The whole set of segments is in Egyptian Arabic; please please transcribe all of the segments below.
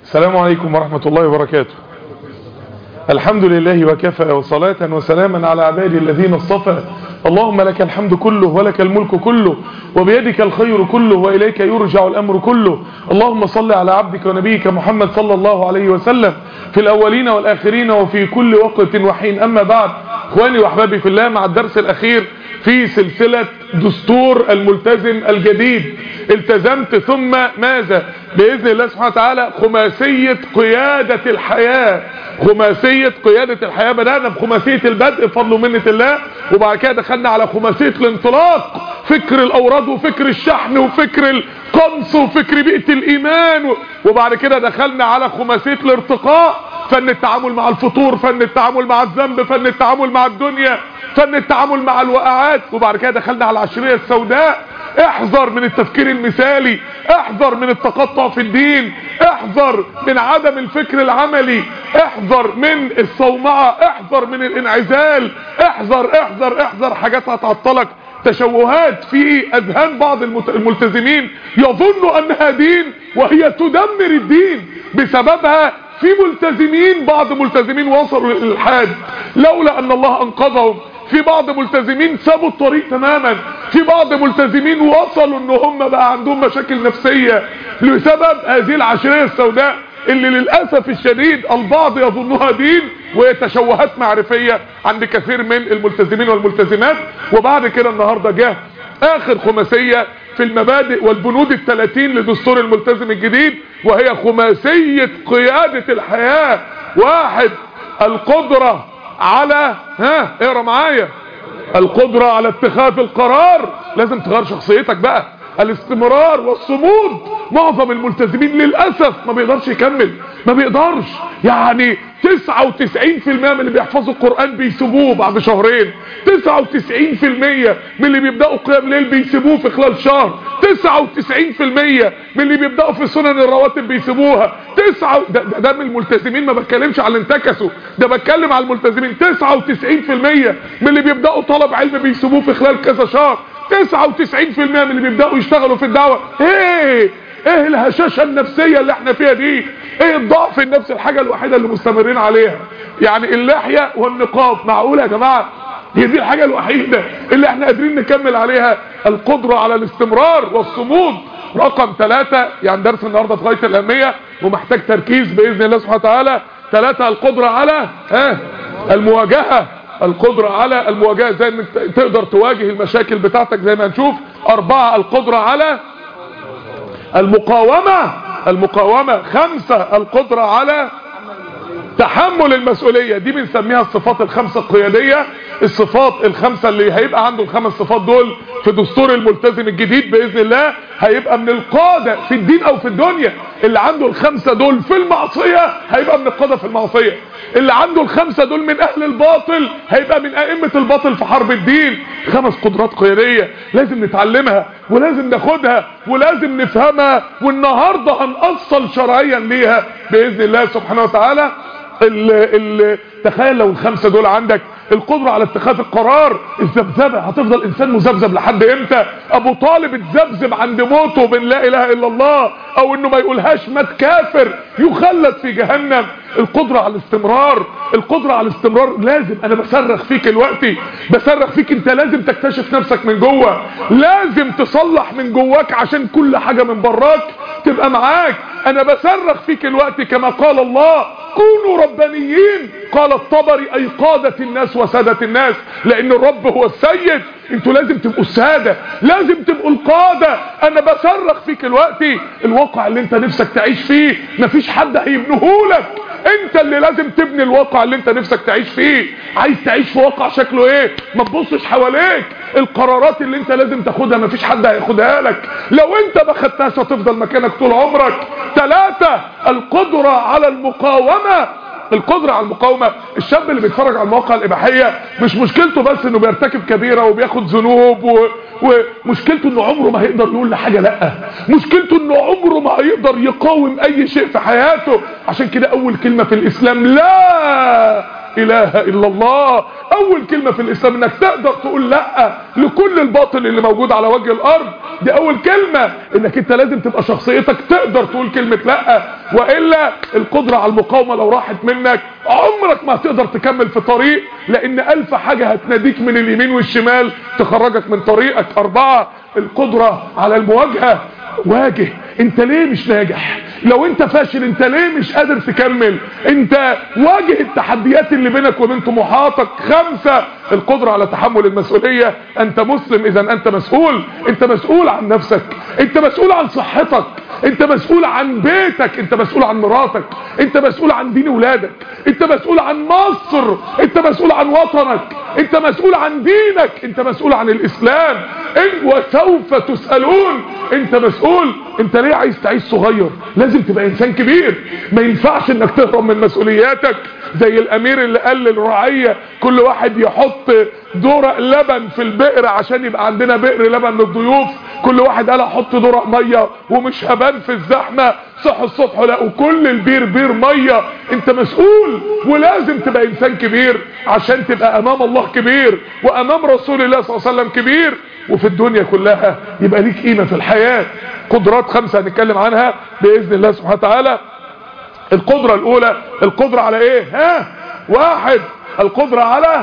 السلام عليكم ورحمة الله وبركاته الحمد لله وكفى وصلاة وسلاما على عبادي الذين اصطفى اللهم لك الحمد كله ولك الملك كله وبيدك الخير كله وإليك يرجع الأمر كله اللهم صل على عبدك ونبيك محمد صلى الله عليه وسلم في الأولين والآخرين وفي كل وقت وحين أما بعد اخواني واحبابي في الله مع الدرس الأخير في سلسلة دستور الملتزم الجديد التزمت ثم ماذا بإذن الله سبحانه وتعالى خماسية قيادة الحياة خماسية قيادة الحياة بدأنا بخماسية البدء بفضل ومنة الله وبعد كده دخلنا على خماسية الانطلاق فكر الأوراد وفكر الشحن وفكر القمص وفكر بيئة الإيمان وبعد كده دخلنا على خماسية الارتقاء فن التعامل مع الفطور فن التعامل مع الذنب فن التعامل مع الدنيا فن التعامل مع الوقعات وبعد كده دخلنا على العشرية السوداء احذر من التفكير المثالي احذر من التقطع في الدين احذر من عدم الفكر العملي احذر من الصومعة احذر من الانعزال احذر احذر احذر حاجات هتعطلك تشوهات في اذهان بعض الملتزمين يظن انها دين وهي تدمر الدين بسببها في ملتزمين بعض ملتزمين وصلوا للإلحاد لولا ان الله انقذهم في بعض ملتزمين سابوا الطريق تماما في بعض ملتزمين وصلوا ان هم بقى عندهم مشاكل نفسية بسبب هذه العشرية السوداء اللي للأسف الشديد البعض يظنها دين وهي تشوهات معرفية عند كثير من الملتزمين والملتزمات وبعد كده النهاردة جه اخر خماسية في المبادئ والبنود الثلاثين لدستور الملتزم الجديد وهي خماسية قيادة الحياة واحد القدرة على ها اقرا معايا القدرة على اتخاذ القرار لازم تغير شخصيتك بقى الاستمرار والصمود معظم الملتزمين للأسف ما بيقدرش يكمل ما بيقدرش يعني 99% من اللي بيحفظوا القرآن بيسيبوه بعد شهرين 99% من اللي بيبدأوا قيام ليل بيسيبوه في خلال شهر 99% من اللي بيبدأوا في سنن الرواتب بيسيبوها 9 ده, ده من الملتزمين ما بتكلمش على اللي انتكسوا ده بتكلم على الملتزمين 99% من اللي بيبدأوا طلب علم بيسيبوه في خلال كذا شهر 99% من اللي بيبدأوا يشتغلوا في الدعوة ايه ايه الهشاشة النفسية اللي احنا فيها دي ايه الضعف النفسي الحاجة الوحيدة اللي مستمرين عليها يعني اللحية والنقاب معقولة يا جماعة هي دي الحاجة الوحيدة اللي احنا قادرين نكمل عليها القدرة على الاستمرار والصمود رقم ثلاثة يعني درس النهاردة في غاية الأهمية ومحتاج تركيز بإذن الله سبحانه وتعالى ثلاثة القدرة على ها المواجهة القدرة على المواجهة زي انك تقدر تواجه المشاكل بتاعتك زي ما نشوف اربعة القدرة على المقاومة المقاومة خمسة القدرة على تحمل المسؤولية دي بنسميها الصفات الخمسة القيادية الصفات الخمسة اللي هيبقى عنده الخمس صفات دول في دستور الملتزم الجديد بإذن الله هيبقى من القادة في الدين او في الدنيا اللي عنده الخمسة دول في المعصية هيبقى من القادة في المعصية اللي عنده الخمسة دول من اهل الباطل هيبقى من ائمة الباطل في حرب الدين خمس قدرات قيادية لازم نتعلمها ولازم ناخدها ولازم نفهمها والنهاردة هنأصل شرعيا ليها بإذن الله سبحانه وتعالى ال ال تخيل لو الخمسة دول عندك القدرة على اتخاذ القرار الذبذبة هتفضل انسان مذبذب لحد امتى ابو طالب اتذبذب عند موته بين لا اله الا الله او انه ما يقولهاش مات كافر يخلد في جهنم القدرة على الاستمرار القدرة على الاستمرار لازم انا بصرخ فيك الوقتي بصرخ فيك انت لازم تكتشف نفسك من جوه لازم تصلح من جواك عشان كل حاجة من براك تبقى معاك انا بصرخ فيك الوقت كما قال الله كونوا ربانيين قال الطبري اي قادة الناس وسادة الناس لان الرب هو السيد انتوا لازم تبقوا السادة لازم تبقوا القادة انا بصرخ فيك الوقت الواقع اللي انت نفسك تعيش فيه مفيش حد هيبنهولك انت اللي لازم تبني الواقع اللي انت نفسك تعيش فيه عايز تعيش في واقع شكله ايه ما تبصش حواليك القرارات اللي انت لازم تاخدها مفيش حد هياخدها لك لو انت ما خدتهاش هتفضل مكانك طول عمرك ثلاثة القدرة على المقاومة القدرة على المقاومة الشاب اللي بيتفرج على المواقع الإباحية مش مشكلته بس انه بيرتكب كبيرة وبياخد ذنوب و... ومشكلته انه عمره ما هيقدر يقول لحاجة لا مشكلته انه عمره ما هيقدر يقاوم اي شيء في حياته عشان كده اول كلمة في الاسلام لا اله الا الله اول كلمة في الاسلام انك تقدر تقول لا لكل الباطل اللي موجود على وجه الارض دي اول كلمة انك انت لازم تبقى شخصيتك تقدر تقول كلمة لا والا القدرة على المقاومة لو راحت منك عمرك ما هتقدر تكمل في طريق لان الف حاجة هتناديك من اليمين والشمال تخرجك من طريقك اربعة القدرة على المواجهة واجه انت ليه مش ناجح لو انت فاشل انت ليه مش قادر تكمل انت واجه التحديات اللي بينك وبين طموحاتك خمسة القدرة على تحمل المسؤولية انت مسلم اذا انت مسؤول انت مسؤول عن نفسك انت مسؤول عن صحتك انت مسؤول عن بيتك انت مسؤول عن مراتك انت مسؤول عن دين ولادك انت مسؤول عن مصر انت مسؤول عن وطنك انت مسؤول عن دينك انت مسؤول عن الاسلام ان وسوف تسألون انت مسؤول انت ليه عايز تعيش صغير لازم تبقى انسان كبير ما ينفعش انك تهرب من مسؤولياتك زي الامير اللي قال للرعية كل واحد يحط درق لبن في البئر عشان يبقى عندنا بئر لبن للضيوف كل واحد قال احط درق مية ومش هبان في الزحمة صح الصبح لقوا كل البير بير مية انت مسؤول ولازم تبقى انسان كبير عشان تبقى امام الله كبير وامام رسول الله صلى الله عليه وسلم كبير وفي الدنيا كلها يبقى ليك قيمة في الحياة قدرات خمسة هنتكلم عنها بإذن الله سبحانه وتعالى القدرة الاولى القدرة على ايه ها واحد القدرة على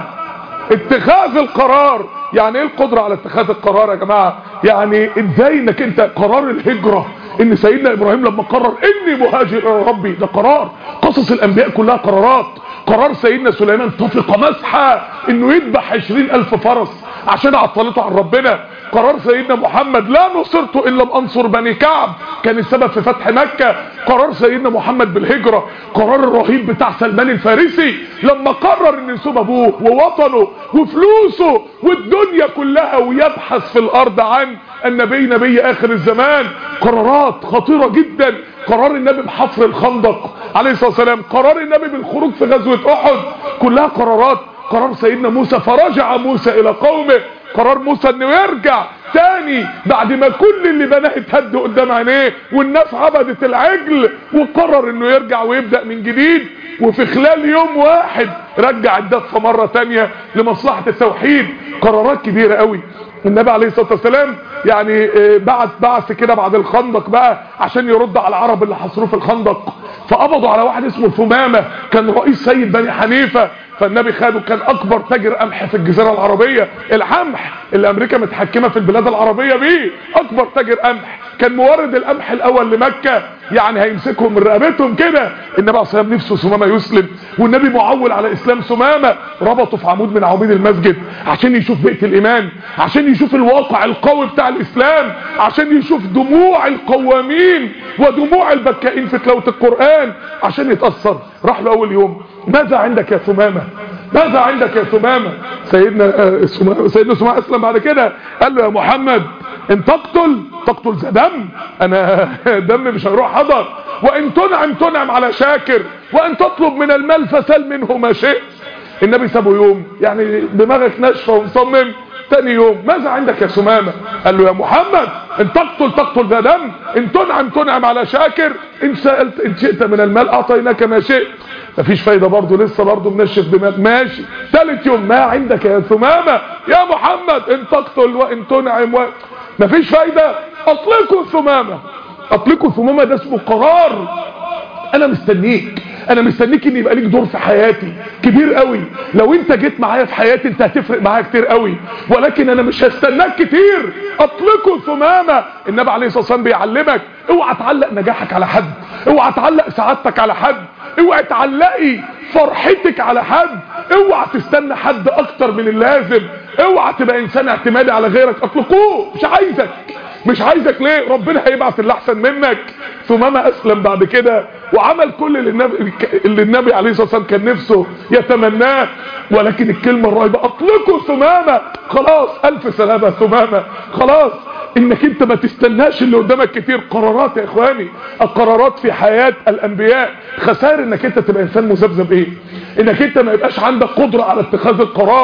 اتخاذ القرار يعني ايه القدرة على اتخاذ القرار يا جماعة يعني ازاي انك انت قرار الهجرة ان سيدنا ابراهيم لما قرر اني مهاجر الى ربي ده قرار قصص الانبياء كلها قرارات قرار سيدنا سليمان طفق مسحة انه يذبح عشرين الف فرس عشان عطلته عن ربنا قرار سيدنا محمد لا نصرت الا بانصر بني كعب كان السبب في فتح مكة قرار سيدنا محمد بالهجرة قرار الرهيب بتاع سلمان الفارسي لما قرر ان يسيب ابوه ووطنه وفلوسه والدنيا كلها ويبحث في الارض عن النبي نبي اخر الزمان قرارات خطيرة جدا قرار النبي بحفر الخندق عليه الصلاة والسلام قرار النبي بالخروج في غزوة احد كلها قرارات قرار سيدنا موسى فرجع موسى الى قومه قرار موسى انه يرجع تاني بعد ما كل اللي بناه اتهد قدام عينيه والناس عبدت العجل وقرر انه يرجع ويبدأ من جديد وفي خلال يوم واحد رجع الدفة مرة تانية لمصلحة التوحيد قرارات كبيرة قوي النبي عليه الصلاة والسلام يعني بعث بعث كده بعد الخندق بقى عشان يرد على العرب اللي حصروه في الخندق فقبضوا على واحد اسمه ثمامة كان رئيس سيد بني حنيفة فالنبي خده كان اكبر تاجر قمح في الجزيرة العربية القمح اللي امريكا متحكمة في البلاد العربية بيه اكبر تاجر قمح كان مورد القمح الاول لمكة يعني هيمسكهم من رقبتهم كده النبي عليه الصلاه نفسه ثمامه يسلم والنبي معول على اسلام ثمامه ربطه في عمود من عواميد المسجد عشان يشوف بيئه الايمان عشان يشوف الواقع القوي بتاع الاسلام عشان يشوف دموع القوامين ودموع البكائين في تلاوه القران عشان يتاثر راح له اول يوم ماذا عندك يا ثمامه ماذا عندك يا ثمامه سيدنا آه سيدنا ثمامه اسلم بعد كده قال له يا محمد ان تقتل تقتل ذا دم انا دم مش هيروح حضر وان تنعم تنعم على شاكر وان تطلب من المال فسل منه ما شئت النبي سابه يوم يعني دماغك ناشفه ومصمم تاني يوم ماذا عندك يا سمامة قال له يا محمد ان تقتل تقتل ذا دم ان تنعم تنعم على شاكر ان سألت ان شئت من المال اعطيناك ما شئت مفيش فايدة برضه لسه برضه منشف دماغ ماشي ثالث يوم ما عندك يا ثمامة يا محمد ان تقتل وان تنعم و... مفيش فايدة اطلقوا ثمامة اطلقوا ثمامة ده اسمه قرار انا مستنيك انا مستنيك ان يبقى ليك دور في حياتي كبير قوي لو انت جيت معايا في حياتي انت هتفرق معايا كتير قوي ولكن انا مش هستناك كتير اطلقوا ثمامة النبي عليه الصلاة والسلام بيعلمك اوعى تعلق نجاحك على حد اوعى تعلق سعادتك على حد اوعى تعلقي فرحتك على حد اوعى تستنى حد اكتر من اللازم اوعى تبقى انسان اعتمادي على غيرك اطلقوه مش عايزك مش عايزك ليه ربنا هيبعث اللي احسن منك ثمامة اسلم بعد كده وعمل كل اللي النبي, اللي النبي عليه الصلاة والسلام كان نفسه يتمناه ولكن الكلمة الرهيبة اطلقوا ثمامة خلاص الف سلامة ثمامة خلاص انك انت ما تستناش اللي قدامك كتير قرارات يا اخواني القرارات في حياة الانبياء خسائر انك انت تبقى انسان مذبذب ايه انك انت ما يبقاش عندك قدرة على اتخاذ القرار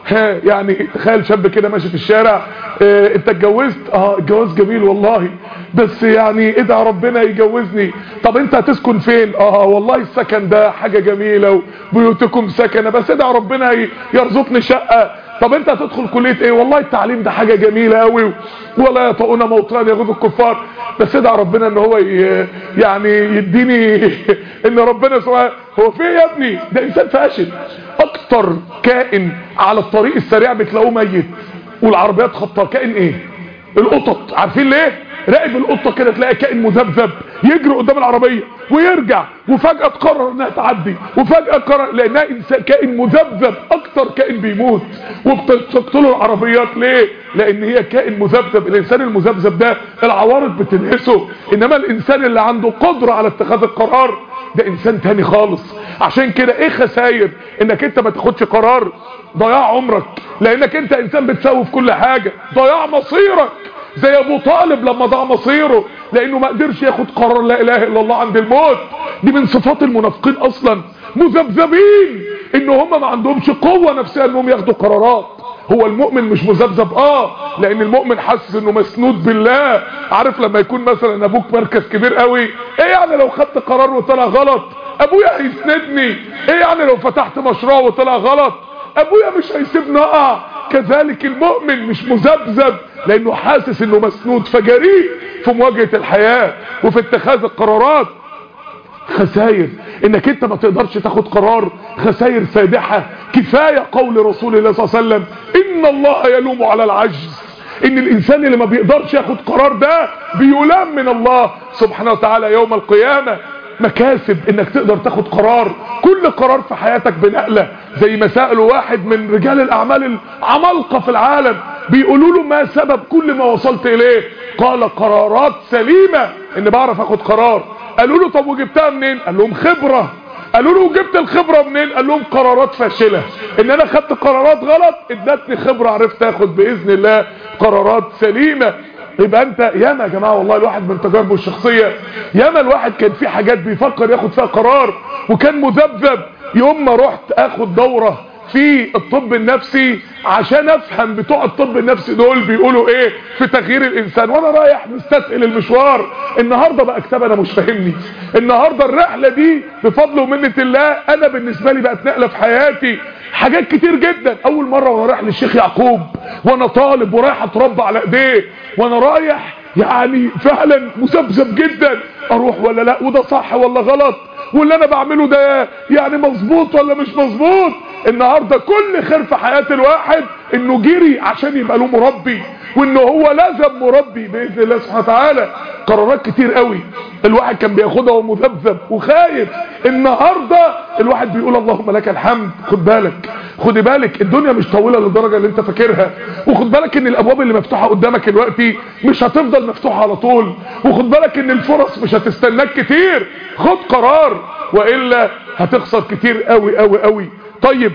ها يعني تخيل شاب كده ماشي في الشارع اه انت اتجوزت اه الجواز جميل والله بس يعني ادعى ربنا يجوزني طب انت هتسكن فين اه والله السكن ده حاجة جميلة وبيوتكم سكنة بس ادعى ربنا يرزقني شقة طب انت هتدخل كلية ايه والله التعليم ده حاجة جميلة قوي ولا يطؤون موطان يغض الكفار بس ادعى ربنا ان هو يعني يديني ان ربنا سبحانه هو في يا ابني ده انسان فاشل اكتر كائن على الطريق السريع بتلاقوه ميت والعربيات خبطه كائن ايه القطط عارفين ليه راقب القطه كده تلاقي كائن مذبذب يجري قدام العربيه ويرجع وفجاه تقرر انها تعدي وفجاه قرر لانها انسان كائن مذبذب اكتر كائن بيموت وبتقتلوا العربيات ليه لان هي كائن مذبذب الانسان المذبذب ده العوارض بتنهسه انما الانسان اللي عنده قدره على اتخاذ القرار ده انسان تاني خالص عشان كده ايه خساير انك انت ما تاخدش قرار ضياع عمرك لانك انت انسان بتسوي في كل حاجة ضياع مصيرك زي ابو طالب لما ضاع مصيره لانه ما قدرش ياخد قرار لا اله الا الله عند الموت دي من صفات المنافقين اصلا مذبذبين ان هم ما عندهمش قوة نفسها انهم ياخدوا قرارات هو المؤمن مش مذبذب اه لان المؤمن حاسس انه مسنود بالله عارف لما يكون مثلا ابوك مركز كبير قوي ايه يعني لو خدت قرار وطلع غلط ابويا هيسندني ايه يعني لو فتحت مشروع وطلع غلط ابويا مش هيسيبني اقع كذلك المؤمن مش مذبذب لانه حاسس انه مسنود فجريء في مواجهة الحياة وفي اتخاذ القرارات خسائر انك انت ما تقدرش تاخد قرار خسائر فادحة كفاية قول رسول الله صلى الله عليه وسلم ان الله يلوم على العجز ان الانسان اللي ما بيقدرش ياخد قرار ده بيلام من الله سبحانه وتعالى يوم القيامة مكاسب انك تقدر تاخد قرار كل قرار في حياتك بنقلة زي ما سألوا واحد من رجال الاعمال العمالقة في العالم بيقولوا له ما سبب كل ما وصلت اليه قال قرارات سليمة ان بعرف اخد قرار قالوا له طب وجبتها منين قال لهم خبرة قالوا له وجبت الخبرة منين قال لهم قرارات فاشلة ان انا خدت قرارات غلط ادتني خبرة عرفت اخد باذن الله قرارات سليمة يبقى انت ياما يا جماعة والله الواحد من تجاربه الشخصية ياما الواحد كان في حاجات بيفكر ياخد فيها قرار وكان مذبذب يوم ما رحت اخد دورة في الطب النفسي عشان افهم بتوع الطب النفسي دول بيقولوا ايه في تغيير الانسان وانا رايح مستثقل المشوار النهاردة بقى كتاب انا مش فاهمني النهاردة الرحلة دي بفضل ومنة الله انا بالنسبة لي بقت نقلة في حياتي حاجات كتير جدا اول مرة وانا رايح للشيخ يعقوب وانا طالب ورايح اتربى على ايديه وانا رايح يعني فعلا مذبذب جدا اروح ولا لا وده صح ولا غلط واللي انا بعمله ده يعني مظبوط ولا مش مظبوط النهاردة كل خير في حياة الواحد انه جري عشان يبقى له مربي وانه هو لازم مربي باذن الله سبحانه وتعالى قرارات كتير قوي الواحد كان بياخدها ومذبذب وخايف النهاردة الواحد بيقول اللهم لك الحمد خد بالك خد بالك الدنيا مش طويلة للدرجة اللي انت فاكرها وخد بالك ان الابواب اللي مفتوحة قدامك دلوقتي مش هتفضل مفتوحة على طول وخد بالك ان الفرص مش هتستناك كتير خد قرار وإلا هتخسر كتير قوي قوي قوي طيب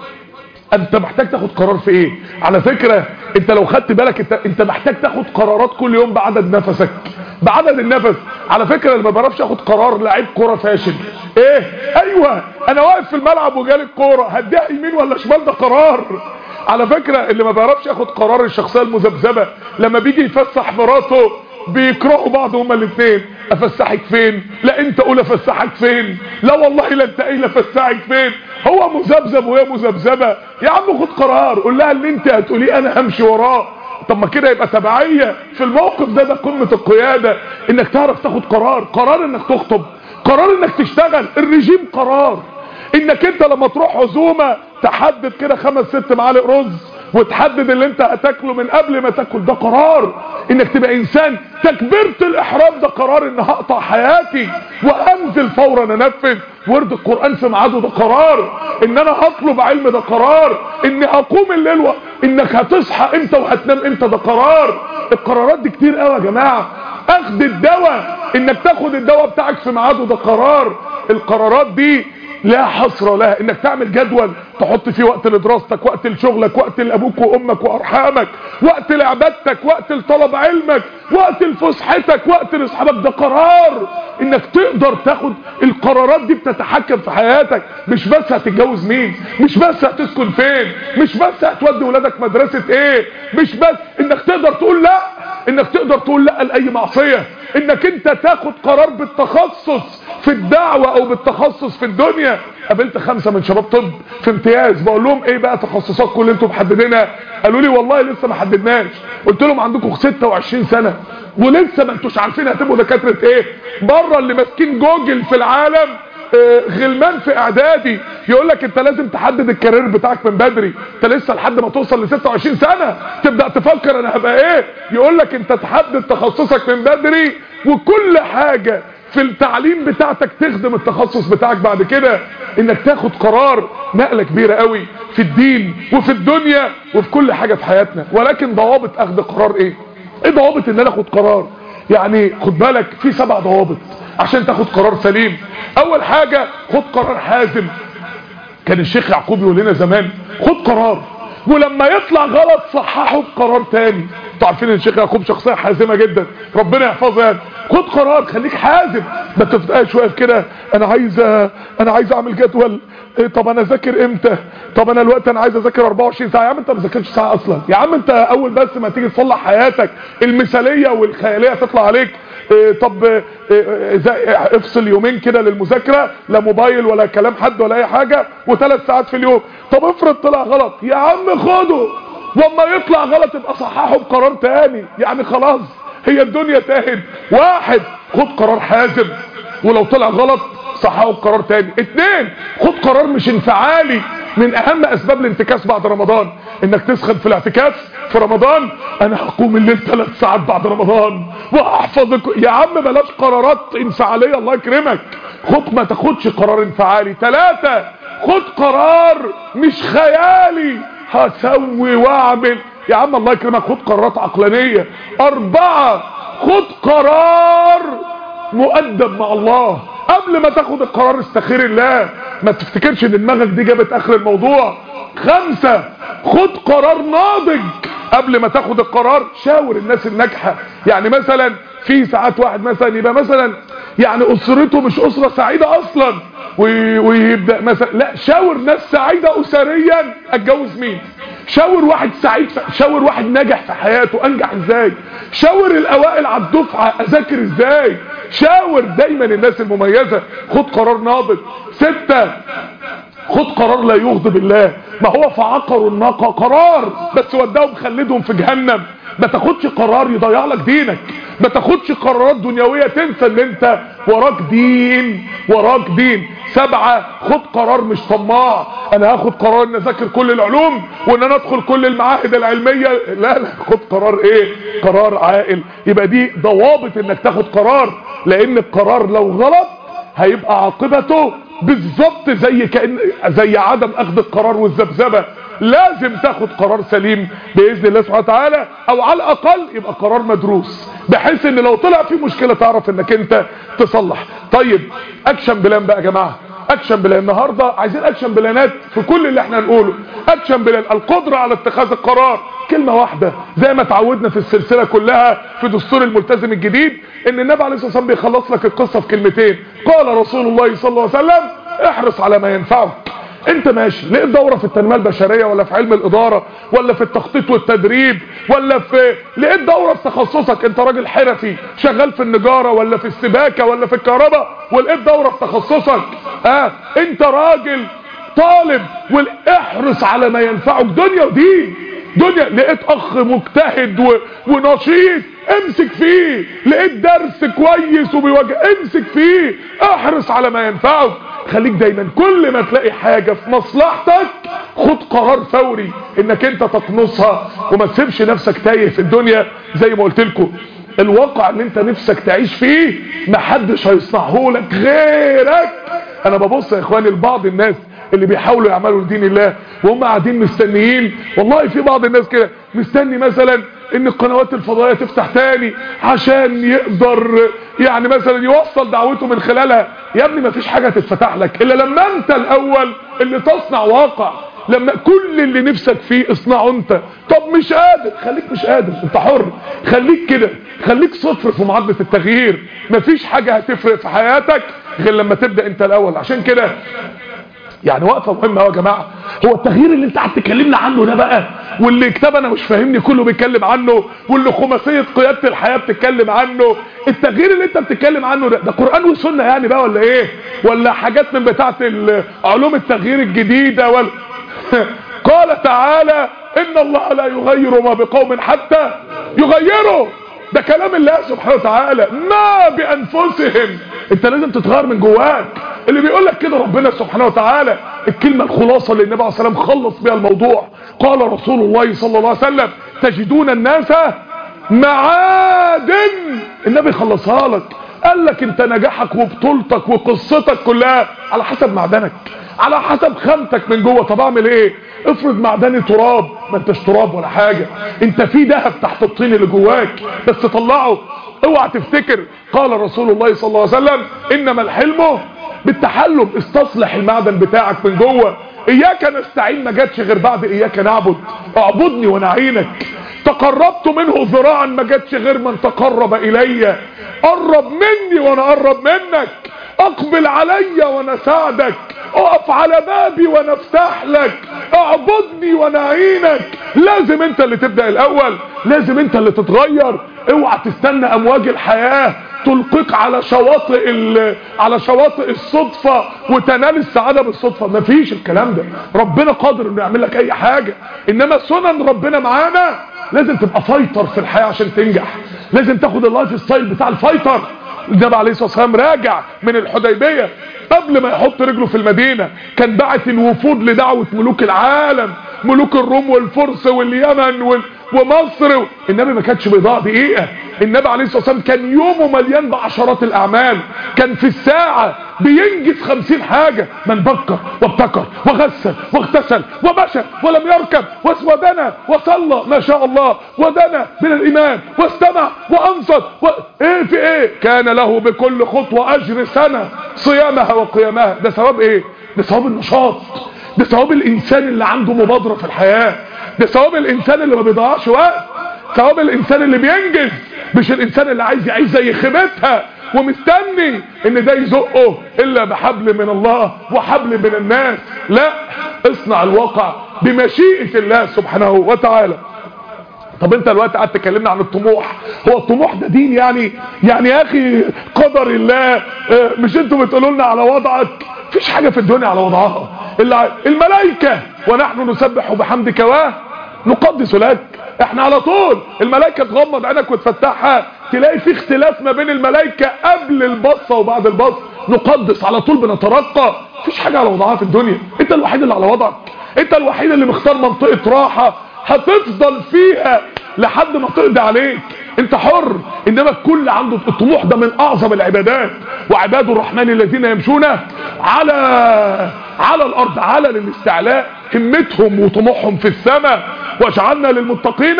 انت محتاج تاخد قرار في ايه على فكرة انت لو خدت بالك انت, انت محتاج تاخد قرارات كل يوم بعدد نفسك بعدد النفس على فكرة اللي ما بيعرفش ياخد قرار لعيب كرة فاشل ايه ايوه انا واقف في الملعب وجالي الكوره هديها يمين ولا شمال ده قرار على فكرة اللي ما بيعرفش ياخد قرار الشخصية المذبذبة لما بيجي يفسح مراته بيكرهوا بعض هما الاثنين افسحك فين لا انت قول افسحك فين لا والله لا انت قايل افسحك فين هو مذبذب وهي مذبذبه يا عم خد قرار قول لها اللي انت هتقوليه انا همشي وراه طب ما كده يبقى تبعيه في الموقف ده ده قمه القياده انك تعرف تاخد قرار قرار انك تخطب قرار انك تشتغل الرجيم قرار انك انت لما تروح عزومه تحدد كده خمس ست معالق رز وتحدد اللي انت هتاكله من قبل ما تاكل ده قرار انك تبقى انسان تكبيرة الاحرام ده قرار ان هقطع حياتي وانزل فورا انفذ ورد القرآن في ميعاده ده قرار ان انا هطلب علم ده قرار اني هقوم الليل و... انك هتصحى امتى وهتنام امتى ده قرار القرارات دي كتير قوي يا جماعة اخد الدواء انك تاخد الدواء بتاعك في ميعاده ده قرار القرارات دي لا حصر لها انك تعمل جدول تحط فيه وقت لدراستك وقت لشغلك وقت لابوك وامك وارحامك وقت لعبادتك وقت لطلب علمك وقت لفسحتك وقت لاصحابك ده قرار انك تقدر تاخد القرارات دي بتتحكم في حياتك مش بس هتتجوز مين مش بس هتسكن فين مش بس هتودي ولادك مدرسة ايه مش بس انك تقدر تقول لا انك تقدر تقول لا لاي معصية انك انت تاخد قرار بالتخصص في الدعوة او بالتخصص في الدنيا قابلت خمسة من شباب طب في امتياز بقول لهم ايه بقى تخصصاتكم اللي انتم محددينها قالوا لي والله لسه ما حددناش قلت لهم عندكم 26 سنة ولسه ما انتوش عارفين هتبقوا دكاترة ايه بره اللي ماسكين جوجل في العالم آه، غلمان في اعدادي يقول لك انت لازم تحدد الكارير بتاعك من بدري انت لسه لحد ما توصل ل 26 سنه تبدا تفكر انا هبقى ايه يقول لك انت تحدد تخصصك من بدري وكل حاجه في التعليم بتاعتك تخدم التخصص بتاعك بعد كده انك تاخد قرار نقله كبيره قوي في الدين وفي الدنيا وفي كل حاجه في حياتنا ولكن ضوابط اخذ قرار ايه ايه ضوابط ان انا اخد قرار يعني خد بالك في سبع ضوابط عشان تاخد قرار سليم اول حاجة خد قرار حازم كان الشيخ يعقوب يقول لنا زمان خد قرار ولما يطلع غلط صححه بقرار تاني انتوا عارفين ان الشيخ يعقوب شخصيه حازمه جدا ربنا يحفظه يعني خد قرار خليك حازم ما تبقاش واقف كده انا عايز انا عايز اعمل جدول إيه طب انا اذاكر امتى طب انا الوقت انا عايز اذاكر 24 ساعه يا عم انت ما ذاكرتش ساعه اصلا يا عم انت اول بس ما تيجي تصلح حياتك المثاليه والخياليه تطلع عليك إيه طب إيه إيه افصل يومين كده للمذاكره لا موبايل ولا كلام حد ولا اي حاجه وثلاث ساعات في اليوم طب افرض طلع غلط يا عم خده واما يطلع غلط يبقى صححه بقرار تاني يعني خلاص هي الدنيا تاهت واحد خد قرار حازم ولو طلع غلط صححه بقرار تاني اتنين خد قرار مش انفعالي من اهم اسباب الانتكاس بعد رمضان انك تسخن في الاعتكاف في رمضان انا هقوم الليل ثلاث ساعات بعد رمضان واحفظ يا عم بلاش قرارات انفعاليه الله يكرمك خد ما تاخدش قرار انفعالي ثلاثة خد قرار مش خيالي هسوي واعمل يا عم الله يكرمك خد قرارات عقلانية اربعة خد قرار مؤدب مع الله قبل ما تاخد القرار استخير الله ما تفتكرش ان دماغك دي جابت اخر الموضوع خمسة خد قرار ناضج قبل ما تاخد القرار شاور الناس الناجحة يعني مثلا في ساعات واحد مثلا يبقى مثلا يعني اسرته مش اسرة سعيدة اصلا ويبدأ مثلا لا شاور ناس سعيدة اسريا اتجوز مين شاور واحد سعيد شاور واحد ناجح في حياته انجح ازاي شاور الاوائل على الدفعة اذاكر ازاي شاور دايما الناس المميزة خد قرار ناضج ستة خد قرار لا يغضب الله ما هو فعقروا الناقة قرار بس وداهم خلدهم في جهنم ما تاخدش قرار يضيع لك دينك ما تاخدش قرارات دنيوية تنسى ان انت وراك دين وراك دين سبعة خد قرار مش طماع انا هاخد قرار ان اذاكر كل العلوم وان انا ادخل كل المعاهد العلمية لا لا خد قرار ايه قرار عاقل يبقى دي ضوابط انك تاخد قرار لان القرار لو غلط هيبقى عاقبته بالظبط زي كأن زي عدم اخذ القرار والذبذبه لازم تاخد قرار سليم باذن الله سبحانه وتعالى او على الاقل يبقى قرار مدروس بحيث ان لو طلع في مشكله تعرف انك انت تصلح طيب اكشن بلان بقى يا جماعه اكشن بلان النهارده عايزين اكشن بلانات في كل اللي احنا نقوله اكشن بلان القدره على اتخاذ القرار كلمه واحده زي ما اتعودنا في السلسله كلها في دستور الملتزم الجديد ان النبي عليه الصلاه والسلام بيخلص لك القصه في كلمتين قال رسول الله صلى الله عليه وسلم احرص على ما ينفعك انت ماشي لقيت دوره في التنميه البشريه ولا في علم الاداره ولا في التخطيط والتدريب ولا في لقيت دوره في تخصصك انت راجل حرفي شغال في النجاره ولا في السباكه ولا في الكهرباء ولقيت دوره في تخصصك اه انت راجل طالب واحرص على ما ينفعك دنيا ودين دنيا لقيت اخ مجتهد و... ونشيط امسك فيه لقيت درس كويس وبيواجه امسك فيه احرص على ما ينفعك خليك دايما كل ما تلاقي حاجة في مصلحتك خد قرار فوري انك انت تقنصها وما تسيبش نفسك تايه في الدنيا زي ما قلت لكم الواقع اللي انت نفسك تعيش فيه محدش هيصنعه لك غيرك انا ببص يا اخواني لبعض الناس اللي بيحاولوا يعملوا لدين الله وهم قاعدين مستنيين والله في بعض الناس كده مستني مثلا ان القنوات الفضائيه تفتح تاني عشان يقدر يعني مثلا يوصل دعوته من خلالها يا ابني مفيش حاجه تتفتح لك الا لما انت الاول اللي تصنع واقع لما كل اللي نفسك فيه اصنعه انت طب مش قادر خليك مش قادر انت حر خليك كده خليك صفر في معادله التغيير مفيش حاجه هتفرق في حياتك غير لما تبدا انت الاول عشان كده يعني وقفه مهمه قوي يا جماعه هو التغيير اللي انت قاعد تكلمنا عنه ده بقى واللي كتاب انا مش فاهمني كله بيتكلم عنه واللي خماسيه قياده الحياه بتتكلم عنه التغيير اللي انت بتتكلم عنه ده ده قران وسنه يعني بقى ولا ايه ولا حاجات من بتاعه علوم التغيير الجديده ولا قال تعالى ان الله لا يغير ما بقوم حتى يغيروا ده كلام الله سبحانه وتعالى ما بانفسهم انت لازم تتغير من جواك اللي بيقول لك كده ربنا سبحانه وتعالى الكلمه الخلاصه اللي النبي عليه الصلاه والسلام خلص بيها الموضوع قال رسول الله صلى الله عليه وسلم تجدون الناس معادن النبي خلصها لك قال لك انت نجاحك وبطولتك وقصتك كلها على حسب معدنك على حسب خامتك من جوه طب اعمل ايه افرض معدني تراب ما انتش تراب ولا حاجة انت في ذهب تحت الطين اللي جواك بس طلعه اوعى تفتكر قال رسول الله صلى الله عليه وسلم انما الحلم بالتحلم استصلح المعدن بتاعك من جوه اياك نستعين ما جاتش غير بعد اياك نعبد اعبدني وانا عينك تقربت منه ذراعا ما جاتش غير من تقرب الي قرب مني وانا اقرب منك اقبل علي وانا ساعدك اقف على بابي وانا افتح لك اعبدني وانا اعينك لازم انت اللي تبدأ الاول لازم انت اللي تتغير اوعى تستنى امواج الحياة تلقيك على شواطئ على شواطئ الصدفة وتنال السعادة بالصدفة مفيش الكلام ده ربنا قادر انه يعمل لك اي حاجة انما سنن ربنا معانا لازم تبقى فايتر في الحياة عشان تنجح لازم تاخد اللايف ستايل بتاع الفايتر النبي عليه الصلاه والسلام راجع من الحديبيه قبل ما يحط رجله في المدينه كان بعت الوفود لدعوه ملوك العالم ملوك الروم والفرس واليمن وال... ومصر النبي ما كانش بيضيع دقيقه النبي عليه الصلاه والسلام كان يومه مليان بعشرات الاعمال كان في الساعه بينجز خمسين حاجة من بكر وابتكر وغسل واغتسل ومشى ولم يركب واسودنا وصلى ما شاء الله ودنا من الإمام واستمع وأنصت و... ايه في ايه كان له بكل خطوة أجر سنة صيامها وقيامها ده ثواب ايه ده ثواب النشاط ده ثواب الإنسان اللي عنده مبادرة في الحياة ده ثواب الإنسان اللي ما بيضيعش وقت ثواب الإنسان اللي بينجز مش الإنسان اللي عايز يعيش زي خيبتها ومستني ان ده يزقه الا بحبل من الله وحبل من الناس لا اصنع الواقع بمشيئة الله سبحانه وتعالى طب انت الوقت قعدت تكلمنا عن الطموح هو الطموح ده دين يعني يعني يا اخي قدر الله اه مش انتوا بتقولوا لنا على وضعك مفيش حاجة في الدنيا على وضعها الملائكة ونحن نسبح بحمدك و نقدس لك احنا على طول الملائكة تغمض عينك وتفتحها تلاقي في اختلاف ما بين الملائكة قبل البصة وبعد البصة نقدس على طول بنترقى مفيش حاجة على وضعها في الدنيا انت الوحيد اللي على وضعك انت الوحيد اللي مختار منطقة راحة هتفضل فيها لحد ما تقضي عليك انت حر انما الكل عنده الطموح ده من اعظم العبادات وعباد الرحمن الذين يمشون على على الارض على للاستعلاء همتهم وطموحهم في السماء واجعلنا للمتقين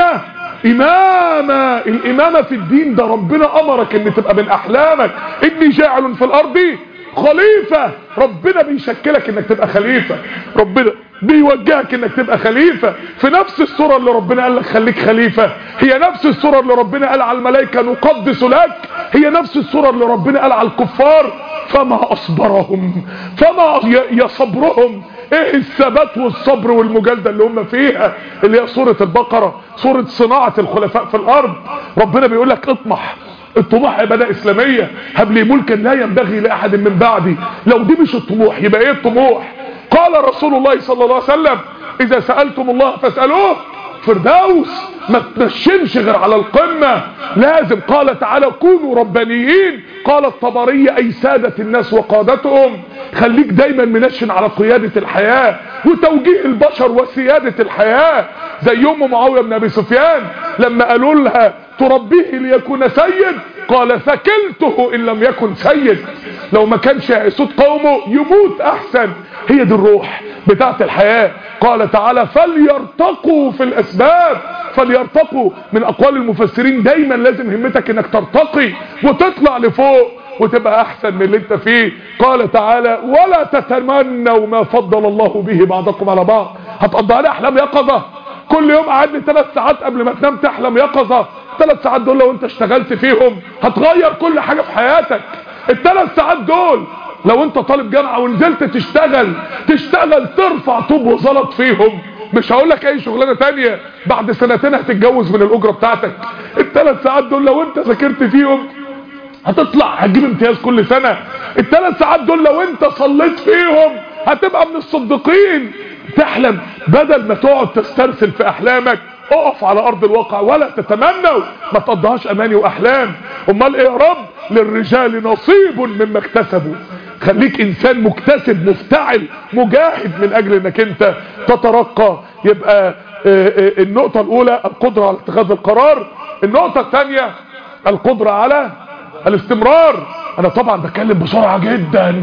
اماما الامامه في الدين ده ربنا امرك ان تبقى من احلامك اني جاعل في الارض خليفة ربنا بيشكلك انك تبقى خليفة ربنا بيوجهك انك تبقى خليفة في نفس الصورة اللي ربنا قال لك خليك خليفة هي نفس الصورة اللي ربنا قال على الملائكة نقدس لك هي نفس الصورة اللي ربنا قال على الكفار فما اصبرهم فما يا صبرهم ايه الثبات والصبر والمجالدة اللي هم فيها اللي هي سورة البقرة سورة صناعة الخلفاء في الارض ربنا بيقول لك اطمح الطموح عبادة اسلامية هب لي ملكا لا ينبغي لاحد من بعدي لو دي مش الطموح يبقى ايه الطموح قال رسول الله صلى الله عليه وسلم اذا سألتم الله فاسألوه فردوس ما تنشنش غير على القمة لازم قال تعالى كونوا ربانيين قال الطبرية اي سادة الناس وقادتهم خليك دايما منشن على قيادة الحياة وتوجيه البشر وسيادة الحياة زي يوم معاوية بن ابي سفيان لما قالوا لها تربيه ليكون سيد قال ثكلته ان لم يكن سيد لو ما كانش يسود قومه يموت احسن هي دي الروح بتاعت الحياة قال تعالى فليرتقوا في الاسباب فليرتقوا من اقوال المفسرين دايما لازم همتك انك ترتقي وتطلع لفوق وتبقى احسن من اللي انت فيه قال تعالى ولا تتمنوا ما فضل الله به بعضكم على بعض هتقضي على احلام يقظه كل يوم قعدني ثلاث ساعات قبل ما تنام تحلم يقظه ثلاث ساعات دول لو انت اشتغلت فيهم هتغير كل حاجه في حياتك الثلاث ساعات دول لو انت طالب جامعه ونزلت تشتغل تشتغل ترفع طوب وزلط فيهم مش هقول لك اي شغلانه تانية بعد سنتين هتتجوز من الاجره بتاعتك الثلاث ساعات دول لو انت ذاكرت فيهم هتطلع هتجيب امتياز كل سنة الثلاث ساعات دول لو انت صليت فيهم هتبقى من الصديقين تحلم بدل ما تقعد تسترسل في احلامك اقف على ارض الواقع ولا تتمنوا ما تقضيهاش اماني واحلام امال ايه يا رب للرجال نصيب مما اكتسبوا خليك انسان مكتسب مفتعل مجاهد من اجل انك انت تترقى يبقى اه اه النقطة الاولى القدرة على اتخاذ القرار النقطة الثانية القدرة على الاستمرار انا طبعا بتكلم بسرعة جدا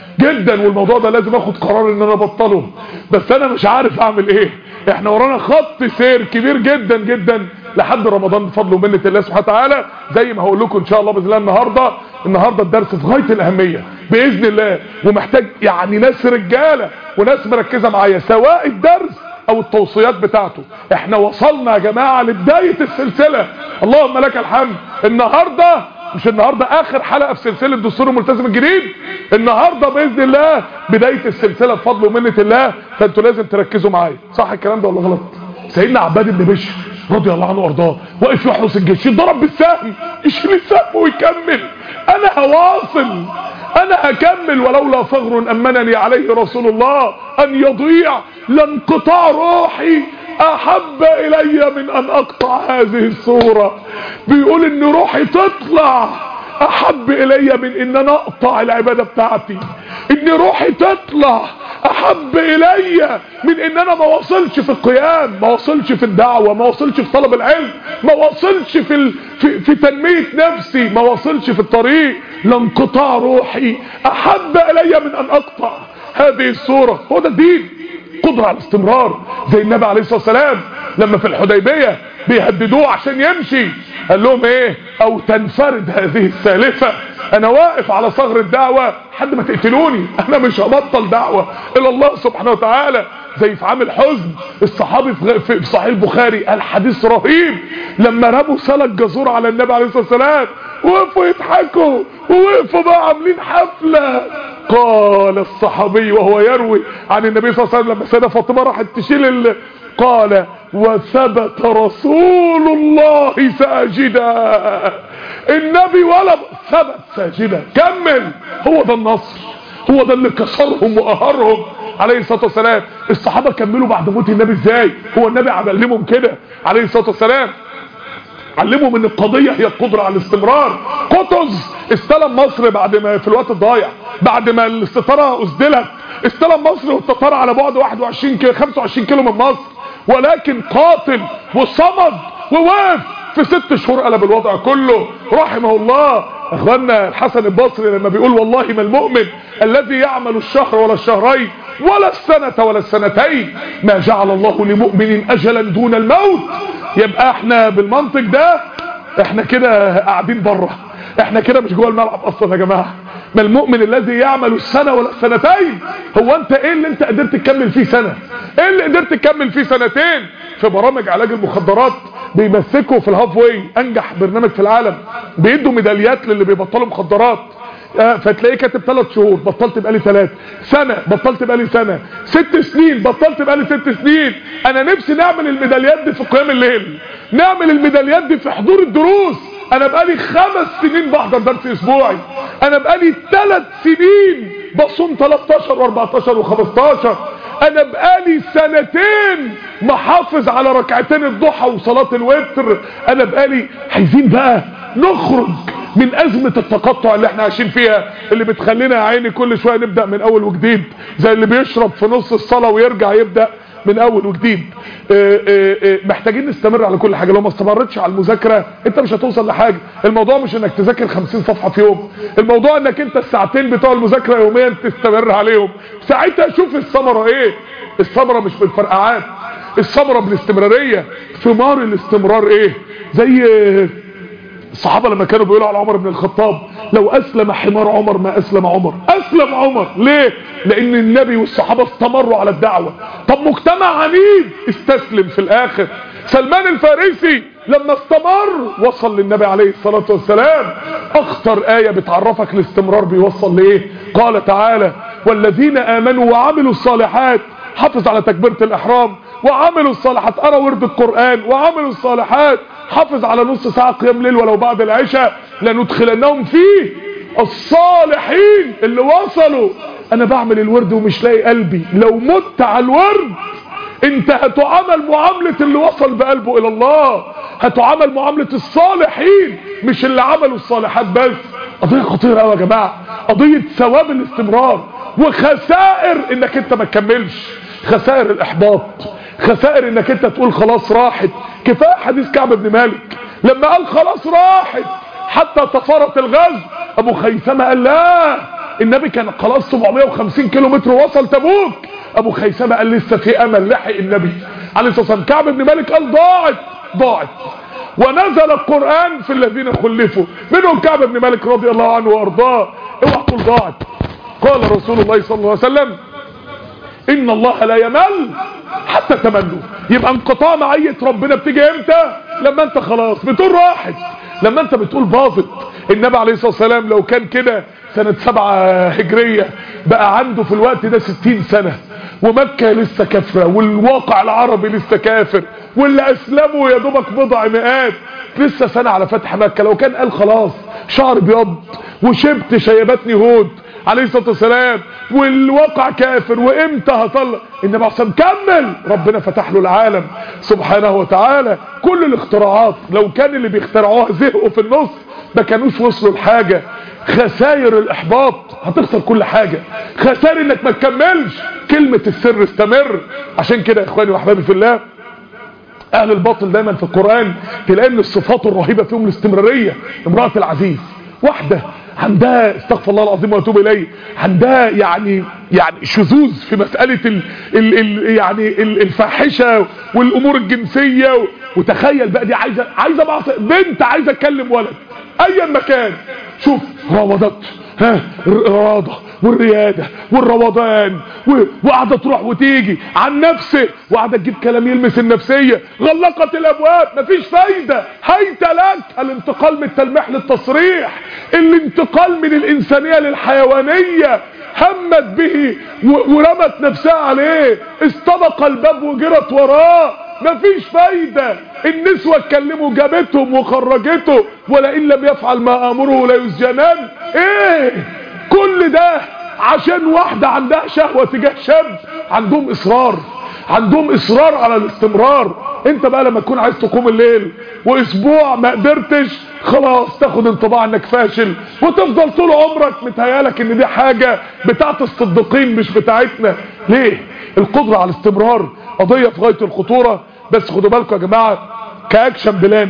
جدا والموضوع ده لازم اخد قرار ان انا ابطله بس انا مش عارف اعمل ايه احنا ورانا خط سير كبير جدا جدا لحد رمضان بفضل ومنه الله سبحانه وتعالى زي ما هقول لكم ان شاء الله باذن الله النهارده النهارده الدرس في غايه الاهميه باذن الله ومحتاج يعني ناس رجاله وناس مركزه معايا سواء الدرس او التوصيات بتاعته احنا وصلنا يا جماعه لبدايه السلسله اللهم لك الحمد النهارده مش النهاردة اخر حلقة في سلسلة دستور الملتزم الجديد النهاردة باذن الله بداية السلسلة بفضل ومنة الله فانتوا لازم تركزوا معايا صح الكلام ده ولا غلط سيدنا عباد بن بشر رضي الله عنه وارضاه واقف يحرس الجيش ضرب بالسهم يشيل السهم ويكمل انا هواصل انا هكمل ولولا فغر امنني عليه رسول الله ان يضيع لانقطاع روحي احب الي من ان اقطع هذه الصورة بيقول ان روحي تطلع احب الي من ان انا اقطع العبادة بتاعتي ان روحي تطلع احب الي من ان انا ما وصلش في القيام ما وصلش في الدعوة ما وصلش في طلب العلم ما وصلش في, ال... في, في تنمية نفسي ما وصلش في الطريق لانقطاع روحي احب الي من ان اقطع هذه الصورة هو ده الدين قدرة على الاستمرار زي النبي عليه الصلاة والسلام لما في الحديبية بيهددوه عشان يمشي قال لهم ايه او تنفرد هذه السالفة انا واقف على صغر الدعوة حد ما تقتلوني انا مش هبطل دعوة الى الله سبحانه وتعالى زي في عام الحزن الصحابي في صحيح البخاري قال حديث رهيب لما رموا سلك جزور على النبي عليه الصلاة والسلام وقفوا يضحكوا ووقفوا بقى عاملين حفلة قال الصحابي وهو يروي عن النبي صلى الله عليه وسلم لما سيدة فاطمة راحت تشيل ال... قال وثبت رسول الله ساجدا النبي ولا ثبت ساجدا كمل هو ده النصر هو ده اللي كسرهم وقهرهم عليه الصلاة والسلام الصحابة كملوا بعد موت النبي ازاي هو النبي علمهم كده عليه الصلاة والسلام علمهم ان القضية هي القدرة على الاستمرار قطز استلم مصر بعد ما في الوقت الضايع بعد ما الستارة اسدلت استلم مصر والتتار على بعد 21 كيلو 25 كيلو من مصر ولكن قاتل وصمد ووقف في ست شهور قلب الوضع كله رحمه الله اخوانا الحسن البصري لما بيقول والله ما المؤمن الذي يعمل الشهر ولا الشهرين ولا السنة ولا السنتين ما جعل الله لمؤمن اجلا دون الموت يبقى احنا بالمنطق ده احنا كده قاعدين بره احنا كده مش جوه الملعب اصلا يا جماعه ما المؤمن الذي يعمل السنه ولا السنتين هو انت ايه اللي انت قدرت تكمل فيه سنه ايه اللي قدرت تكمل فيه سنتين في برامج علاج المخدرات بيمسكوا في الهاف واي انجح برنامج في العالم بيدوا ميداليات للي بيبطلوا مخدرات فتلاقيه كاتب ثلاث شهور بطلت بقالي ثلاث سنة بطلت بقالي سنة ست سنين بطلت بقالي ست سنين انا نفسي نعمل الميداليات دي في قيام الليل نعمل الميداليات دي في حضور الدروس انا بقالي خمس سنين بحضر درس اسبوعي انا بقالي ثلاث سنين بصوم 13 و14 و15 انا بقالي سنتين محافظ على ركعتين الضحى وصلاة الوتر انا بقالي عايزين بقى نخرج من ازمة التقطع اللي احنا عايشين فيها اللي بتخلينا يا عيني كل شوية نبدأ من اول وجديد زي اللي بيشرب في نص الصلاة ويرجع يبدأ من اول وجديد اه اه اه محتاجين نستمر على كل حاجة لو ما استمرتش على المذاكرة انت مش هتوصل لحاجة الموضوع مش انك تذاكر 50 صفحة في يوم الموضوع انك انت الساعتين بتوع المذاكرة يوميا تستمر عليهم ساعتها شوف الثمرة ايه الثمرة مش بالفرقعات الثمره بالاستمراريه ثمار الاستمرار ايه زي الصحابة لما كانوا بيقولوا على عمر بن الخطاب لو أسلم حمار عمر ما أسلم عمر أسلم عمر ليه؟ لأن النبي والصحابة استمروا على الدعوة طب مجتمع عنيد استسلم في الآخر سلمان الفارسي لما استمر وصل للنبي عليه الصلاة والسلام أخطر آية بتعرفك الاستمرار بيوصل لإيه قال تعالى والذين آمنوا وعملوا الصالحات حافظ على تكبيرة الإحرام وعملوا الصالحات قرأ ورد القرآن وعملوا الصالحات حافظ على نص ساعة قيام ليل ولو بعد العشاء لندخلنهم فيه الصالحين اللي وصلوا انا بعمل الورد ومش لاقي قلبي لو مت على الورد انت هتعامل معاملة اللي وصل بقلبه الى الله هتعامل معاملة الصالحين مش اللي عملوا الصالحات بس قضية خطيرة قوي يا جماعة قضية ثواب الاستمرار وخسائر انك انت ما تكملش خسائر الاحباط خسائر انك انت تقول خلاص راحت كفايه حديث كعب بن مالك لما قال خلاص راحت حتى تفارت الغزو ابو خيثمه قال لا النبي كان خلاص 750 كيلو متر وصل تبوك ابو خيثمه قال لسه في امل لحق النبي عليه الصلاه والسلام كعب بن مالك قال ضاعت ضاعت ونزل القرآن في الذين خلفوا منهم كعب بن مالك رضي الله عنه وارضاه اوعى تقول ضاعت قال رسول الله صلى الله عليه وسلم ان الله لا يمل حتى تملوا يبقى انقطاع معية ربنا بتيجي امتى لما انت خلاص بتقول راحت لما انت بتقول باظت النبي عليه الصلاة والسلام لو كان كده سنة سبعة هجرية بقى عنده في الوقت ده ستين سنة ومكة لسه كافرة والواقع العربي لسه كافر واللي اسلموا يا دوبك بضع مئات لسه سنة على فتح مكة لو كان قال خلاص شعر بيض وشبت شيبتني هود عليه الصلاة والسلام والواقع كافر وامتى هطلع النبي عليه كمل ربنا فتح له العالم سبحانه وتعالى كل الاختراعات لو كان اللي بيخترعوها زهقوا في النص ما كانوش وصلوا لحاجة خسائر الاحباط هتخسر كل حاجة خسائر انك ما تكملش كلمة السر استمر عشان كده يا اخواني واحبابي في الله اهل الباطل دايما في القرآن تلاقي ان الصفات الرهيبة فيهم الاستمرارية امرأة العزيز واحدة عندها استغفر الله العظيم واتوب اليه عندها يعني يعني شذوذ في مسألة ال ال ال يعني ال الفاحشة والامور الجنسية وتخيل بقى دي عايزة عايزة معصي بنت عايزة تكلم ولد ايا مكان شوف راودت ها الرياضة والريادة والروضان وقاعدة تروح وتيجي عن نفسه وقاعدة تجيب كلام يلمس النفسية غلقت الابواب مفيش فايدة هيت لك الانتقال من التلميح للتصريح الانتقال من الانسانية للحيوانية همت به ورمت نفسها عليه استبق الباب وجرت وراه مفيش فايدة النسوة اتكلموا جابتهم وخرجته ولئن لم يفعل ما امره ليسجنن ايه كل ده عشان واحدة عندها شهوة تجاه شاب عندهم اصرار عندهم اصرار على الاستمرار انت بقى لما تكون عايز تقوم الليل واسبوع ما قدرتش خلاص تاخد انطباع انك فاشل وتفضل طول عمرك متهيالك ان دي حاجة بتاعت الصديقين مش بتاعتنا ليه القدرة على الاستمرار قضية في غاية الخطورة بس خدوا بالكم يا جماعة كاكشن بلان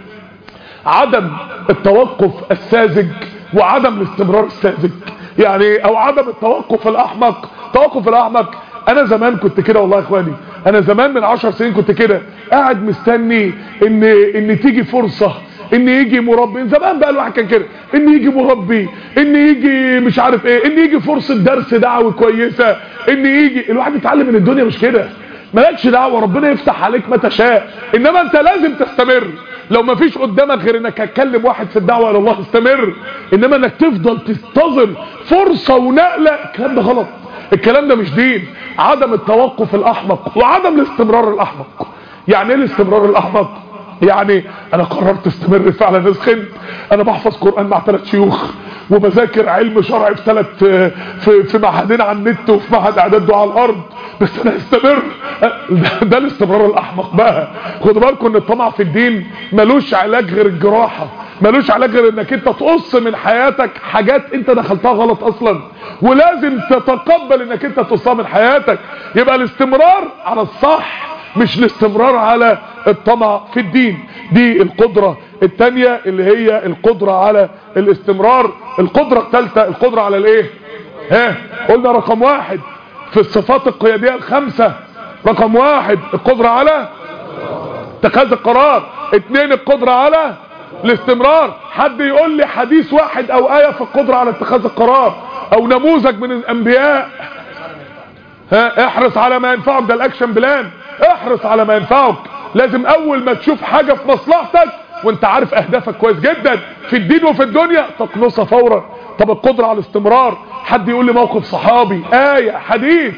عدم التوقف الساذج وعدم الاستمرار الساذج يعني او عدم التوقف الاحمق توقف الاحمق انا زمان كنت كده والله يا اخواني انا زمان من عشر سنين كنت كده قاعد مستني ان ان تيجي فرصة ان يجي مربي زمان بقى الواحد كان كده ان يجي مربي ان يجي مش عارف ايه ان يجي فرصة درس دعوي كويسة ان يجي الواحد يتعلم من الدنيا مش كده مالكش دعوه ربنا يفتح عليك ما تشاء انما انت لازم تستمر لو ما فيش قدامك غير انك هتكلم واحد في الدعوه الى الله استمر انما انك تفضل تنتظر فرصه ونقله الكلام ده غلط الكلام ده مش دين عدم التوقف الاحمق وعدم الاستمرار الاحمق يعني ايه الاستمرار الاحمق يعني انا قررت استمر فعلا اسخنت انا بحفظ قرآن مع ثلاث شيوخ وبذاكر علم شرعي في ثلاث في, في معهدين على النت وفي معهد اعداد على الارض بس انا استمر ده الاستمرار الاحمق بقى خدوا بالكم ان الطمع في الدين ملوش علاج غير الجراحة ملوش علاج غير انك انت تقص من حياتك حاجات انت دخلتها غلط اصلا ولازم تتقبل انك انت تقصها من حياتك يبقى الاستمرار على الصح مش الاستمرار على الطمع في الدين دي القدرة التانية اللي هي القدرة على الاستمرار القدرة التالتة القدرة على الايه ها قلنا رقم واحد في الصفات القيادية الخمسة رقم واحد القدرة على اتخاذ القرار اتنين القدرة على الاستمرار حد يقول لي حديث واحد او آية في القدرة على اتخاذ القرار او نموذج من الانبياء ها احرص على ما ينفعك ده الاكشن بلان احرص على ما ينفعك لازم اول ما تشوف حاجة في مصلحتك وانت عارف اهدافك كويس جدا في الدين وفي الدنيا تقنصها فورا طب القدرة على الاستمرار حد يقول لي موقف صحابي آية حديث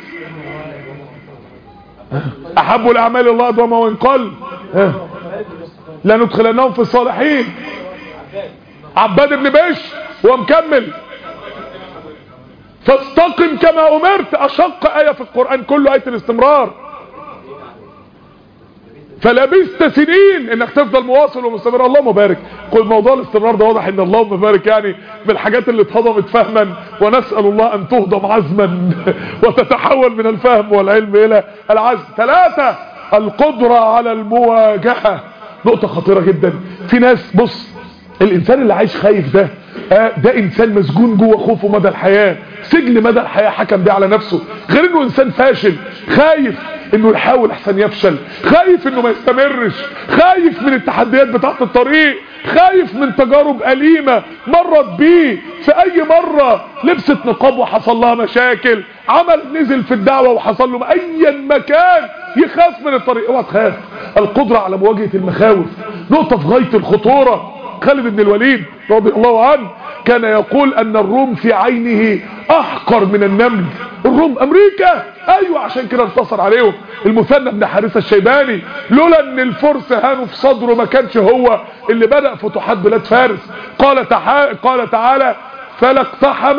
احب الاعمال الله ادوم وان قل لندخلنهم في الصالحين عباد بن بش ومكمل فاستقم كما امرت اشق ايه في القران كله ايه الاستمرار فلبست سنين انك تفضل مواصل ومستمر اللهم بارك قل موضوع الاستمرار ده واضح ان اللهم بارك يعني من الحاجات اللي اتهضمت فهما ونسال الله ان تهضم عزما وتتحول من الفهم والعلم الى العزم ثلاثة القدرة على المواجهة نقطة خطيرة جدا في ناس بص الانسان اللي عايش خايف ده آه ده انسان مسجون جوه خوفه مدى الحياة سجن مدى الحياة حكم بيه على نفسه غير انه انسان فاشل خايف انه يحاول احسن يفشل خايف انه ما يستمرش خايف من التحديات بتاعت الطريق خايف من تجارب أليمة مرت بيه في اي مرة لبست نقاب وحصل لها مشاكل عمل نزل في الدعوة وحصل له ايا مكان يخاف من الطريق اوعى تخاف القدرة على مواجهة المخاوف نقطة في غاية الخطورة خالد بن الوليد رضي الله عنه كان يقول ان الروم في عينه احقر من النمل الروم امريكا ايوه عشان كده انتصر عليهم المثنى بن حارثه الشيباني لولا ان الفرس هانوا في صدره ما كانش هو اللي بدأ فتوحات بلاد فارس قال تعالى قال تعالى فلا اقتحم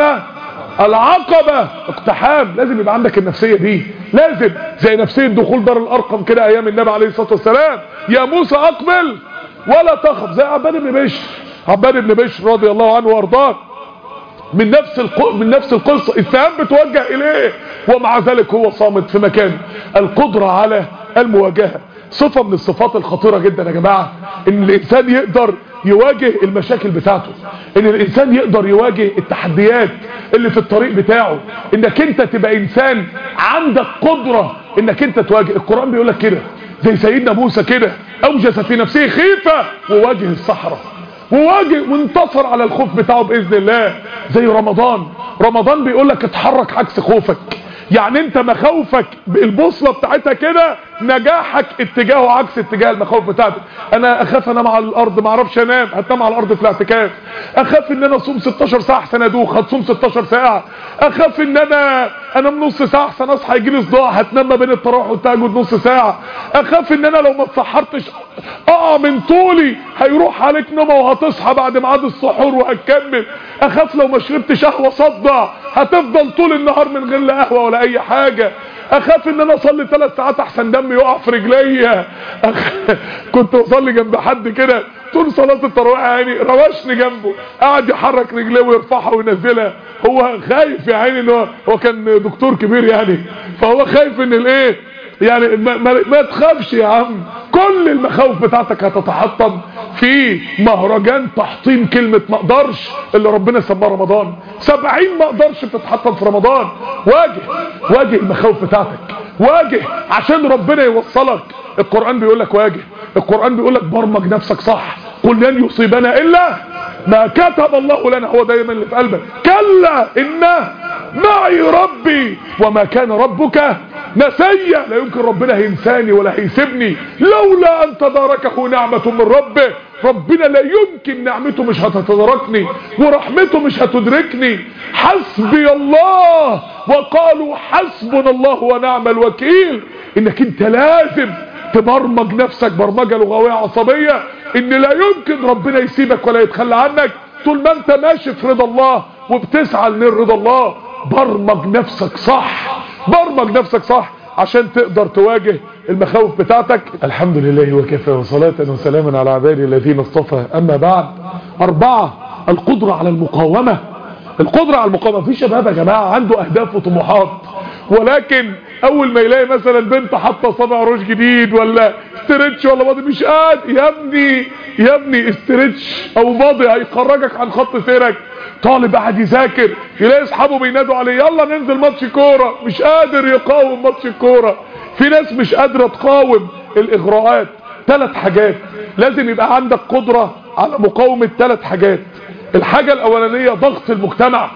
العقبة اقتحام لازم يبقى عندك النفسية دي لازم زي نفسية دخول دار الارقم كده ايام النبي عليه الصلاة والسلام يا موسى اقبل ولا تخف زي عباد بن بشر عباد بن بشر رضي الله عنه وارضاه من نفس الق... من نفس القصة السهام بتوجه اليه ومع ذلك هو صامت في مكانه القدرة على المواجهة صفة من الصفات الخطيرة جدا يا جماعة ان الانسان يقدر يواجه المشاكل بتاعته ان الانسان يقدر يواجه التحديات اللي في الطريق بتاعه انك انت تبقى انسان عندك قدرة انك انت تواجه القرآن بيقولك كده زي سيدنا موسى كده اوجس في نفسه خيفة وواجه الصحراء وواجه وانتصر على الخوف بتاعه باذن الله زي رمضان رمضان بيقول لك اتحرك عكس خوفك يعني انت مخاوفك البوصله بتاعتها كده نجاحك اتجاهه عكس اتجاه المخاوف بتاعتك انا اخاف انام على الارض ما اعرفش انام هتنام على الارض في الاعتكاف اخاف ان انا اصوم 16 ساعه احسن ادوخ هتصوم 16 ساعه اخاف ان انا انام نص ساعه احسن اصحى يجي لي صداع هتنام ما بين التراويح والتهجد نص ساعه اخاف ان انا لو ما اتسحرتش اقع من طولي هيروح عليك نومه وهتصحى بعد ميعاد السحور وهتكمل اخاف لو ما شربتش قهوه صدع هتفضل طول النهار من غير لا قهوه ولا اي حاجه اخاف ان انا اصلي ثلاث ساعات احسن دمي يقع في رجليا أخ... كنت بصلي جنب حد كده طول صلاه التراويح يعني روشني جنبه قاعد يحرك رجليه ويرفعها وينزلها هو خايف يا عيني ان هو هو كان دكتور كبير يعني فهو خايف ان الايه يعني ما, ما, ما تخافش يا عم كل المخاوف بتاعتك هتتحطم في مهرجان تحطيم كلمة ما اقدرش اللي ربنا سماه رمضان سبعين ما اقدرش بتتحطم في رمضان واجه واجه المخاوف بتاعتك واجه عشان ربنا يوصلك القرآن بيقول لك واجه القرآن بيقول لك برمج نفسك صح قل لن يصيبنا الا ما كتب الله لنا هو دايما اللي في قلبك كلا إنه معي ربي وما كان ربك نسيا لا يمكن ربنا هينساني ولا هيسيبني لولا ان تداركه نعمة من ربه ربنا لا يمكن نعمته مش هتتداركني ورحمته مش هتدركني حسبي الله وقالوا حسبنا الله ونعم الوكيل انك انت لازم تبرمج نفسك برمجة لغوية عصبية ان لا يمكن ربنا يسيبك ولا يتخلى عنك طول ما انت ماشي في رضا الله وبتسعى لنيل رضا الله برمج نفسك صح برمج نفسك صح عشان تقدر تواجه المخاوف بتاعتك الحمد لله وكفى وصلاة وسلاما على عبادي الذين اصطفى اما بعد اربعة القدرة على المقاومة القدرة على المقاومة في شباب يا جماعة عنده اهداف وطموحات ولكن اول ما يلاقي مثلا بنت حاطه صابع روج جديد ولا استرتش ولا بادي مش قادر يا ابني يا ابني استرتش او بادي هيخرجك عن خط سيرك طالب قاعد يذاكر يلاقي اصحابه بينادوا عليه يلا ننزل ماتش كوره مش قادر يقاوم ماتش الكوره في ناس مش قادره تقاوم الاغراءات ثلاث حاجات لازم يبقى عندك قدره على مقاومه ثلاث حاجات الحاجه الاولانيه ضغط المجتمع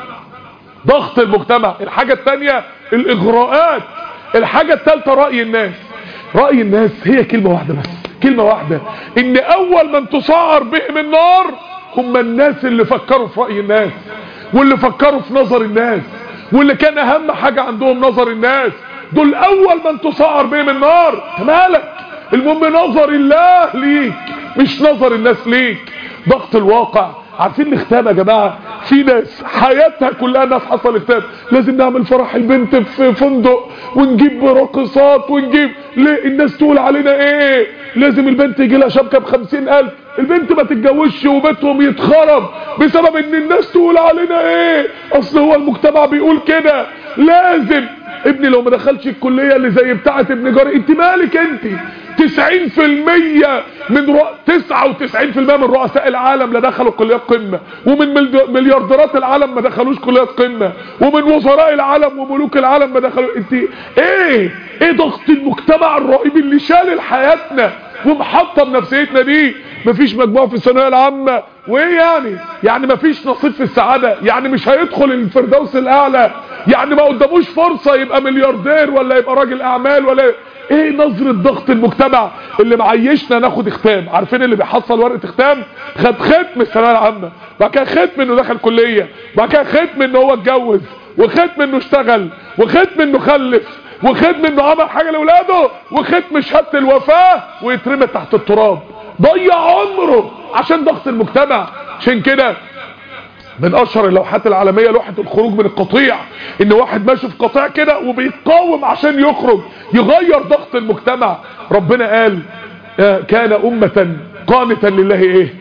ضغط المجتمع الحاجه الثانيه الاغراءات الحاجه الثالثه راي الناس راي الناس هي كلمه واحده بس كلمه واحده ان اول من تسعر بهم النار هم الناس اللي فكروا في رأي الناس واللي فكروا في نظر الناس واللي كان اهم حاجة عندهم نظر الناس دول اول من تسعر بهم النار مالك المهم نظر الله ليك مش نظر الناس ليك ضغط الواقع عارفين نختام يا جماعة في ناس حياتها كلها ناس حصل اختام لازم نعمل فرح البنت في فندق ونجيب راقصات ونجيب ليه الناس تقول علينا ايه لازم البنت يجي لها شبكة بخمسين الف البنت ما تتجوزش وبيتهم يتخرب بسبب ان الناس تقول علينا ايه اصل هو المجتمع بيقول كده لازم ابني لو ما دخلش الكلية اللي زي بتاعة ابن جاري انت مالك انت 90% من رؤ... 99% من رؤساء العالم لا دخلوا كليات قمة ومن مليارديرات العالم ما دخلوش كليات قمة ومن وزراء العالم وملوك العالم ما دخلوا انت ايه ايه ضغط المجتمع الرهيب اللي شال حياتنا ومحطم نفسيتنا دي مفيش مجموع في الثانويه العامه وايه يعني يعني مفيش نصيب في السعاده يعني مش هيدخل الفردوس الاعلى يعني ما قداموش فرصه يبقى ملياردير ولا يبقى راجل اعمال ولا ايه نظرة ضغط المجتمع اللي معيشنا ناخد ختام عارفين اللي بيحصل ورقه ختام خد ختم الثانويه العامه بعد كده ختم انه دخل كليه بعد كده ختم انه هو اتجوز وختم انه اشتغل وختم انه خلف وختم انه عمل حاجه لاولاده وختم شهاده الوفاه ويترمى تحت التراب ضيع عمره عشان ضغط المجتمع عشان كده من اشهر اللوحات العالمية لوحة الخروج من القطيع ان واحد ماشي في قطيع كده وبيتقاوم عشان يخرج يغير ضغط المجتمع ربنا قال كان امة قانتا لله ايه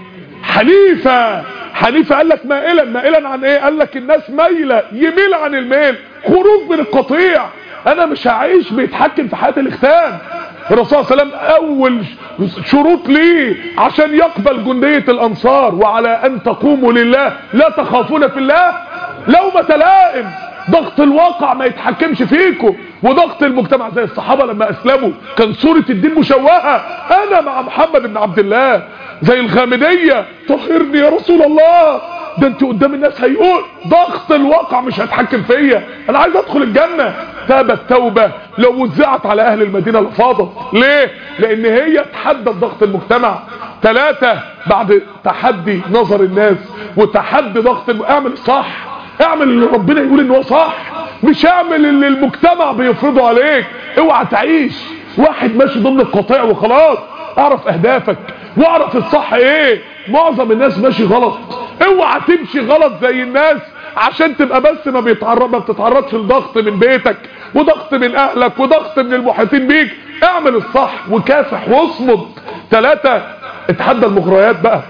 حنيفة حنيفة قال لك مائلا مائلا عن ايه قال لك الناس مايلة يميل عن الميل خروج من القطيع انا مش هعيش بيتحكم في حياة الاختام الرسول صلى الله عليه وسلم اول شروط ليه عشان يقبل جندية الانصار وعلى ان تقوموا لله لا تخافون في الله لومة لائم ضغط الواقع ما يتحكمش فيكم وضغط المجتمع زي الصحابة لما اسلموا كان صورة الدين مشوهة انا مع محمد بن عبد الله زي الغامدية طهرني يا رسول الله ده انت قدام الناس هيقول ضغط الواقع مش هيتحكم فيا انا عايز ادخل الجنة تابت توبة لو وزعت على اهل المدينة لفاضت ليه لان هي تحدد ضغط المجتمع ثلاثة بعد تحدي نظر الناس وتحدي ضغط الم... اعمل الصح اعمل اللي ربنا يقول ان هو صح مش اعمل اللي المجتمع بيفرضه عليك اوعى تعيش واحد ماشي ضمن القطيع وخلاص اعرف اهدافك واعرف الصح ايه معظم الناس ماشي غلط اوعى تمشي غلط زي الناس عشان تبقى بس ما بيتعرض ما بتتعرضش لضغط من بيتك وضغط من اهلك وضغط من المحيطين بيك اعمل الصح وكافح واصمد ثلاثة اتحدى المغريات بقى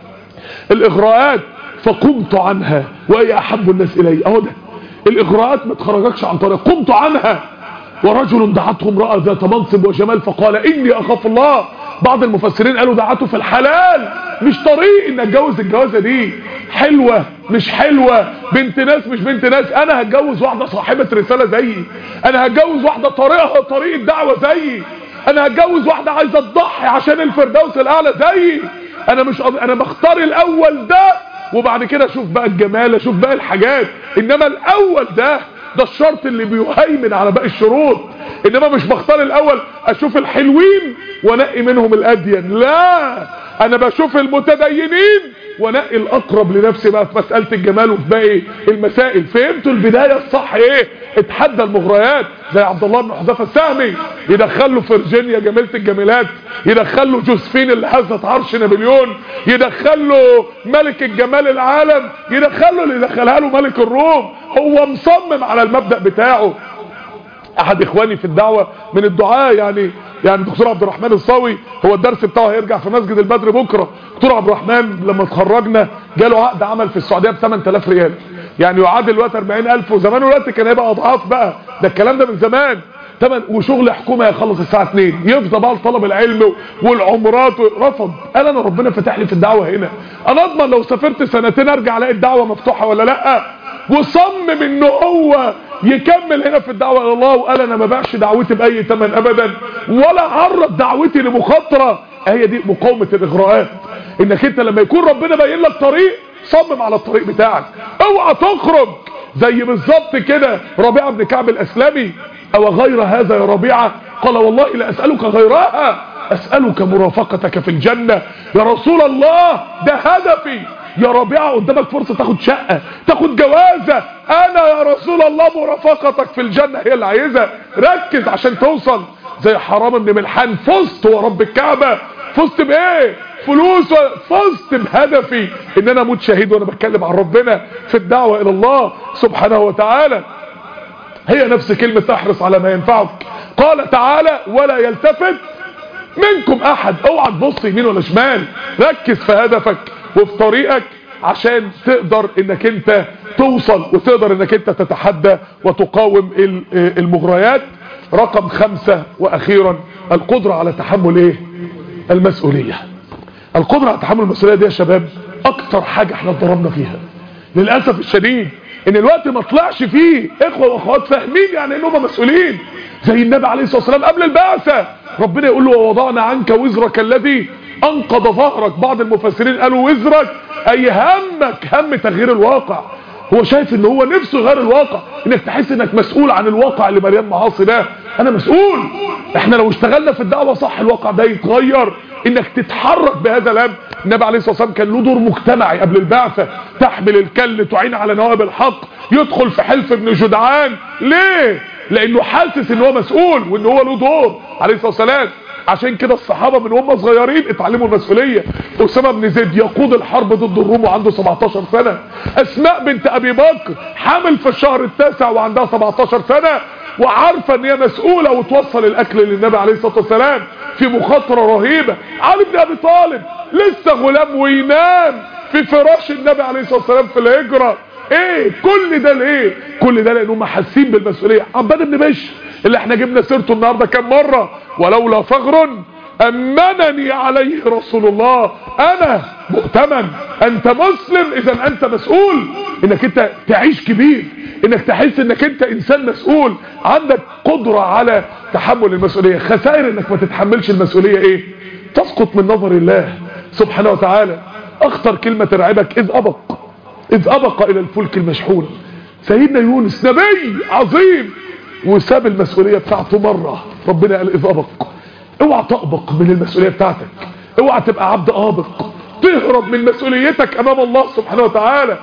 الاغراءات فقمت عنها وهي احب الناس الي اهو ده الاغراءات ما تخرجكش عن طريق قمت عنها ورجل دعته امرأة ذات منصب وجمال فقال اني اخاف الله بعض المفسرين قالوا دعته في الحلال مش طريق ان اتجوز الجوازة دي حلوة مش حلوة بنت ناس مش بنت ناس انا هتجوز واحدة صاحبة رسالة زيي انا هتجوز واحدة طريقها طريق الدعوة زيي انا هتجوز واحدة عايزة تضحي عشان الفردوس الاعلى زيي انا مش انا بختار الاول ده وبعد كده اشوف بقى الجمال اشوف بقى الحاجات انما الاول ده ده الشرط اللي بيهيمن على باقي الشروط انما مش بختار الاول اشوف الحلوين وانقي منهم الادين لا انا بشوف المتدينين وانقي الاقرب لنفسي بقى في مساله الجمال وفي باقي المسائل فهمتوا البدايه الصح ايه اتحدى المغريات زي عبد الله بن حذيفه السهمي يدخل له فرجينيا جميله الجميلات يدخل له جوزفين اللي هزت عرش نابليون يدخل له ملك الجمال العالم يدخل له اللي يدخلها له ملك الروم هو مصمم على المبدا بتاعه احد اخواني في الدعوه من الدعاء يعني يعني الدكتور عبد الرحمن الصاوي هو الدرس بتاعه هيرجع في مسجد البدر بكره دكتور عبد الرحمن لما اتخرجنا جاله عقد عمل في السعوديه ب 8000 ريال يعني يعادل دلوقتي 40000 وزمان دلوقتي كان هيبقى اضعاف بقى ده الكلام ده من زمان تمن وشغل حكومه يخلص الساعه 2 يفضى بقى لطلب العلم والعمرات رفض قال انا ربنا فتح لي في الدعوه هنا انا اضمن لو سافرت سنتين ارجع الاقي الدعوه مفتوحه ولا لا وصمم ان هو يكمل هنا في الدعوه الى الله وقال انا ما باعش دعوتي باي ثمن ابدا ولا عرض دعوتي لمخاطره هي دي مقاومه الاغراءات انك انت لما يكون ربنا باين لك طريق صمم على الطريق بتاعك اوعى تخرج زي بالظبط كده ربيعه بن كعب الاسلمي او غير هذا يا ربيعه قال والله لا اسالك غيرها اسالك مرافقتك في الجنه يا رسول الله ده هدفي يا ربيعه قدامك فرصه تاخد شقه تاخد جوازه انا يا رسول الله مرافقتك في الجنه هي اللي عايزها ركز عشان توصل زي حرام بن ملحان فزت ورب الكعبه فزت بايه فلوس فزت بهدفي ان انا اموت شهيد وانا بتكلم عن ربنا في الدعوه الى الله سبحانه وتعالى هي نفس كلمه احرص على ما ينفعك قال تعالى ولا يلتفت منكم احد اوعى تبص يمين ولا شمال ركز في هدفك وفي طريقك عشان تقدر انك انت توصل وتقدر انك انت تتحدى وتقاوم المغريات رقم خمسة واخيرا القدرة على تحمل ايه المسؤولية القدرة على تحمل المسؤولية دي يا شباب اكتر حاجة احنا اتضربنا فيها للأسف الشديد ان الوقت ما طلعش فيه اخوة واخوات فاهمين يعني انهم مسؤولين زي النبي عليه الصلاة والسلام قبل البعثة ربنا يقول له ووضعنا عنك وزرك الذي انقض ظهرك بعض المفسرين قالوا وزرك اي همك هم تغيير الواقع هو شايف ان هو نفسه يغير الواقع انك تحس انك مسؤول عن الواقع اللي مليان معاصي ده انا مسؤول احنا لو اشتغلنا في الدعوه صح الواقع ده يتغير انك تتحرك بهذا الامر النبي عليه الصلاه والسلام كان له دور مجتمعي قبل البعثه تحمل الكل تعين على نوائب الحق يدخل في حلف ابن جدعان ليه لانه حاسس ان هو مسؤول وان هو له دور عليه الصلاه والسلام عشان كده الصحابة من هم صغيرين اتعلموا المسؤولية أسامة بن زيد يقود الحرب ضد الروم وعنده 17 سنة أسماء بنت أبي بكر حامل في الشهر التاسع وعندها 17 سنة وعارفة ان هي مسؤولة وتوصل الاكل للنبي عليه الصلاة والسلام في مخاطرة رهيبة علي بن ابي طالب لسه غلام وينام في فراش النبي عليه الصلاة والسلام في الهجرة ايه كل ده ليه كل ده لانهم حاسين بالمسؤولية عباد بن بشر اللي احنا جبنا سيرته النهاردة كم مرة ولولا فغر امنني عليه رسول الله انا مؤتمن انت مسلم اذا انت مسؤول انك انت تعيش كبير انك تحس انك انت انسان مسؤول عندك قدرة على تحمل المسؤولية خسائر انك ما تتحملش المسؤولية ايه تسقط من نظر الله سبحانه وتعالى اخطر كلمة ترعبك اذ ابق اذ ابق الى الفلك المشحون سيدنا يونس نبي عظيم وساب المسؤولية بتاعته مرة ربنا قال اذ ابق اوعى تأبق من المسؤولية بتاعتك اوعى تبقى عبد آبق تهرب من مسؤوليتك امام الله سبحانه وتعالى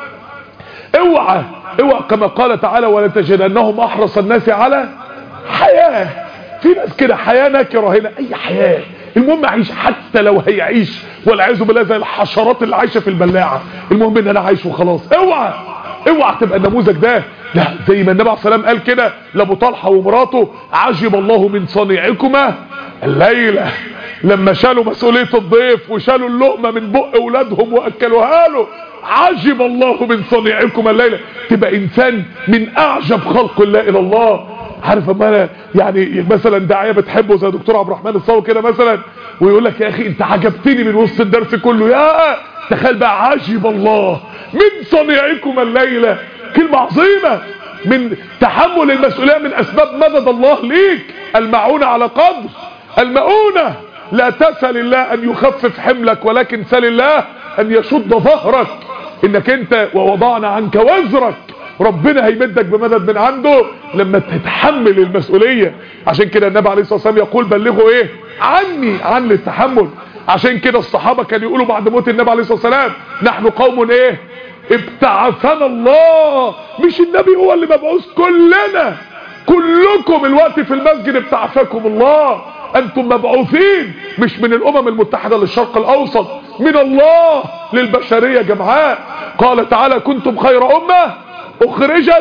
اوعى اوعى كما قال تعالى ولتجدنهم احرص الناس على حياة في ناس كده حياة نكرة هنا اي حياة المهم اعيش حتى لو هيعيش والعياذ بالله زي الحشرات اللي عايشه في البلاعه المهم ان انا عايش وخلاص اوعى اوعى تبقى النموذج ده لا زي ما النبي عليه الصلاه والسلام قال كده لابو طلحه ومراته عجب الله من صنيعكما الليله لما شالوا مسؤوليه الضيف وشالوا اللقمه من بق اولادهم واكلوها له عجب الله من صنيعكما الليله تبقى انسان من اعجب خلق الله الى الله عارف اما انا يعني مثلا داعيه بتحبه زي دكتور عبد الرحمن الصاوي كده مثلا ويقول لك يا اخي انت عجبتني من وسط الدرس كله يا تخيل بقى عجب الله من صنيعكم الليله كلمه عظيمه من تحمل المسؤوليه من اسباب مدد الله ليك المعونه على قدر المؤونه لا تسل الله ان يخفف حملك ولكن سل الله ان يشد ظهرك انك انت ووضعنا عنك وزرك ربنا هيمدك بمدد من عنده لما تتحمل المسؤولية عشان كده النبي عليه الصلاة والسلام يقول بلغوا ايه عني عن التحمل عشان كده الصحابة كانوا يقولوا بعد موت النبي عليه الصلاة والسلام نحن قوم ايه ابتعثنا الله مش النبي هو اللي مبعوث كلنا كلكم الوقت في المسجد ابتعثكم الله انتم مبعوثين مش من الامم المتحدة للشرق الاوسط من الله للبشرية جمعاء قال تعالى كنتم خير امه اخرجت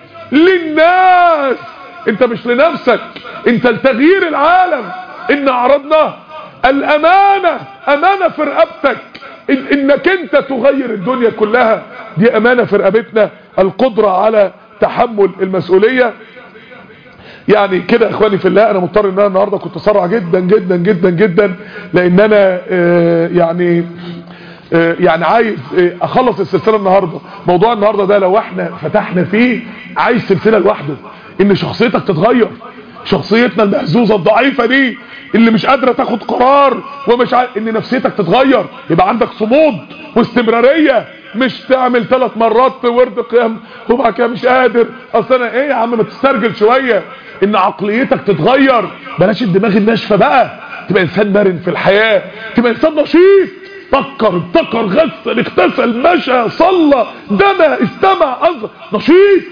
للناس انت مش لنفسك انت لتغيير العالم ان عرضنا الامانة امانة في رقبتك إن انك انت تغير الدنيا كلها دي امانة في رقبتنا القدرة على تحمل المسؤولية يعني كده يا اخواني في الله انا مضطر ان انا النهارده كنت اسرع جدا جدا جدا جدا لان انا آه يعني آه يعني عايز آه اخلص السلسله النهارده موضوع النهارده ده لو احنا فتحنا فيه عايز سلسله لوحده ان شخصيتك تتغير شخصيتنا المهزوزه الضعيفه دي اللي مش قادره تاخد قرار ومش عارف ان نفسيتك تتغير يبقى عندك صمود واستمراريه مش تعمل ثلاث مرات ورد قيام وبعد كده مش قادر اصل انا ايه يا عم ما تسترجل شويه ان عقليتك تتغير بلاش الدماغ الناشفه بقى تبقى انسان مرن في الحياه تبقى انسان نشيط فكر ابتكر غسل اغتسل مشى صلى دنا استمع أنظر نشيط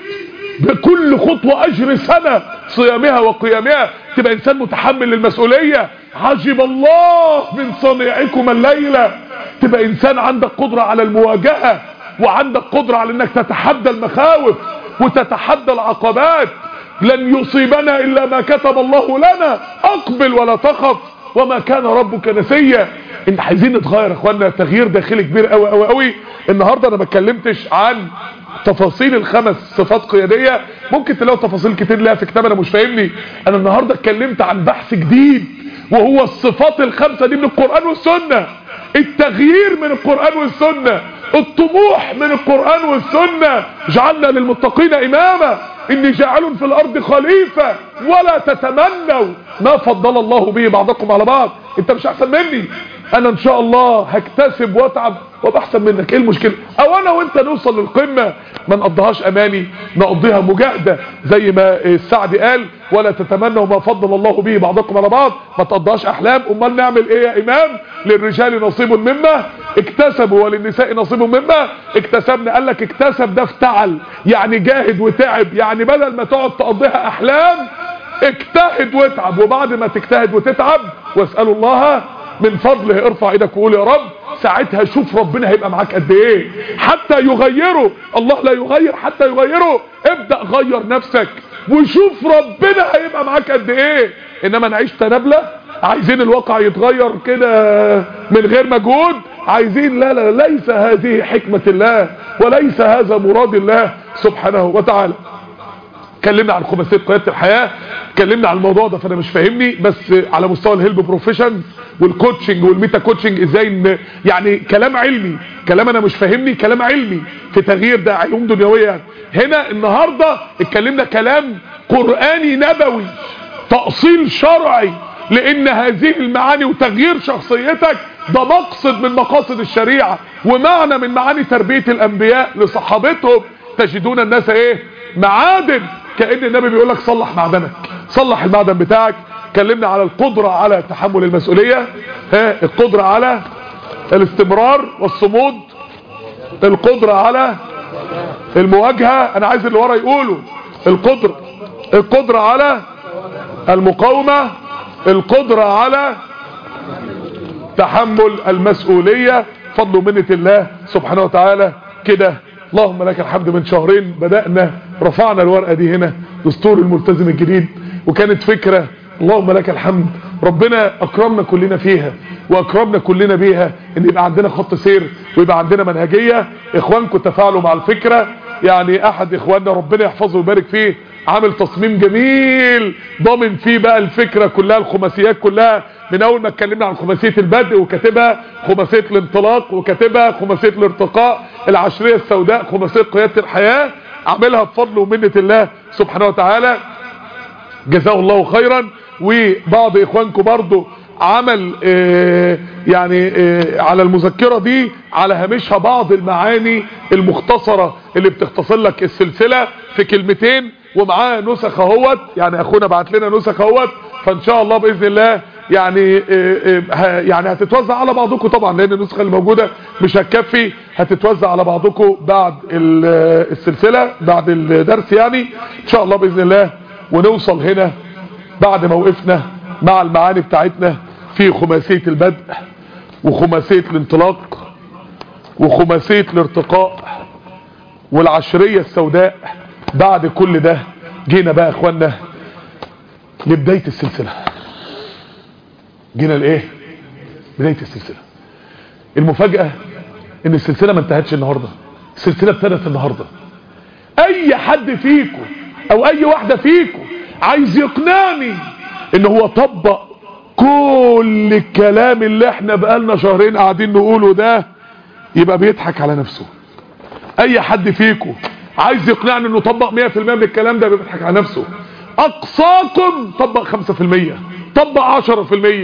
بكل خطوة أجر سنة صيامها وقيامها تبقى إنسان متحمل للمسؤولية عجب الله من صنيعكم الليلة تبقى إنسان عندك قدرة على المواجهة وعندك قدرة على أنك تتحدى المخاوف وتتحدى العقبات لن يصيبنا إلا ما كتب الله لنا أقبل ولا تخف وما كان ربك نسيا ان عايزين نتغير يا اخوانا تغيير داخلي كبير قوي قوي قوي النهارده انا ما اتكلمتش عن تفاصيل الخمس صفات قياديه ممكن تلاقوا تفاصيل كتير لها في كتاب انا مش فاهمني انا النهارده اتكلمت عن بحث جديد وهو الصفات الخمسه دي من القران والسنه التغيير من القران والسنه الطموح من القران والسنه جعلنا للمتقين اماما اني جاعل في الارض خليفه ولا تتمنوا ما فضل الله به بعضكم على بعض انت مش احسن مني انا ان شاء الله هكتسب واتعب وابقى احسن منك ايه المشكله او انا وانت نوصل للقمه ما نقضيهاش اماني نقضيها مجاهده زي ما السعدي قال ولا تتمنوا ما فضل الله به بعضكم على بعض ما تقضيهاش احلام امال نعمل ايه يا امام للرجال نصيب مما اكتسبوا وللنساء نصيب مما اكتسبنا قال لك اكتسب ده افتعل يعني جاهد وتعب يعني بدل ما تقعد تقضيها احلام اجتهد واتعب وبعد ما تجتهد وتتعب واسالوا الله من فضله ارفع ايدك وقول يا رب ساعتها شوف ربنا هيبقى معاك قد ايه حتى يغيره الله لا يغير حتى يغيره ابدأ غير نفسك وشوف ربنا هيبقى معاك قد ايه انما نعيش تنابلة عايزين الواقع يتغير كده من غير مجهود عايزين لا لا ليس هذه حكمة الله وليس هذا مراد الله سبحانه وتعالى اتكلمنا عن خماسيه قياده الحياه اتكلمنا عن الموضوع ده فانا مش فاهمني بس على مستوى الهيلب بروفيشن والكوتشنج والميتا كوتشنج ازاي ان يعني كلام علمي كلام انا مش فاهمني كلام علمي في تغيير ده علوم دنيويه يعني. هنا النهارده اتكلمنا كلام قراني نبوي تاصيل شرعي لان هذه المعاني وتغيير شخصيتك ده مقصد من مقاصد الشريعه ومعنى من معاني تربيه الانبياء لصحابتهم تجدون الناس ايه معادن كأن النبي بيقول لك صلح معدنك صلح المعدن بتاعك اتكلمنا على القدرة على تحمل المسؤولية ها القدرة على الاستمرار والصمود القدرة على المواجهة انا عايز اللي ورا يقوله القدرة القدرة على المقاومة القدرة على تحمل المسؤولية فضل ومنة الله سبحانه وتعالى كده اللهم لك الحمد من شهرين بدأنا رفعنا الورقة دي هنا دستور الملتزم الجديد وكانت فكرة اللهم لك الحمد ربنا اكرمنا كلنا فيها واكرمنا كلنا بيها ان يبقى عندنا خط سير ويبقى عندنا منهجية اخوانكم تفاعلوا مع الفكرة يعني احد اخواننا ربنا يحفظه ويبارك فيه عامل تصميم جميل ضامن فيه بقى الفكرة كلها الخماسيات كلها من اول ما اتكلمنا عن خماسية البدء وكاتبها خماسية الانطلاق وكاتبها خماسية الارتقاء العشرية السوداء خماسية قيادة الحياة عاملها بفضل ومنة الله سبحانه وتعالى جزاه الله خيرا وبعض اخوانكم برضو عمل اه يعني اه على المذكرة دي على هامشها بعض المعاني المختصرة اللي بتختصر لك السلسلة في كلمتين ومعاه نسخ اهوت يعني اخونا بعت لنا نسخ اهوت فان شاء الله باذن الله يعني اه يعني هتتوزع على بعضكم طبعا لان النسخه اللي موجوده مش هتكفي هتتوزع على بعضكم بعد السلسله بعد الدرس يعني ان شاء الله باذن الله ونوصل هنا بعد ما وقفنا مع المعاني بتاعتنا في خماسيه البدء وخماسيه الانطلاق وخماسيه الارتقاء والعشريه السوداء بعد كل ده جينا بقى يا اخوانا لبدايه السلسله جينا لايه بدايه السلسله المفاجاه ان السلسله ما انتهتش النهارده السلسله ابتدت النهارده اي حد فيكم او اي واحده فيكم عايز يقنعني ان هو طبق كل الكلام اللي احنا بقالنا شهرين قاعدين نقوله ده يبقى بيضحك على نفسه اي حد فيكم عايز يقنعني انه طبق 100% من الكلام ده بيضحك على نفسه اقصاكم طبق 5% طبق 10%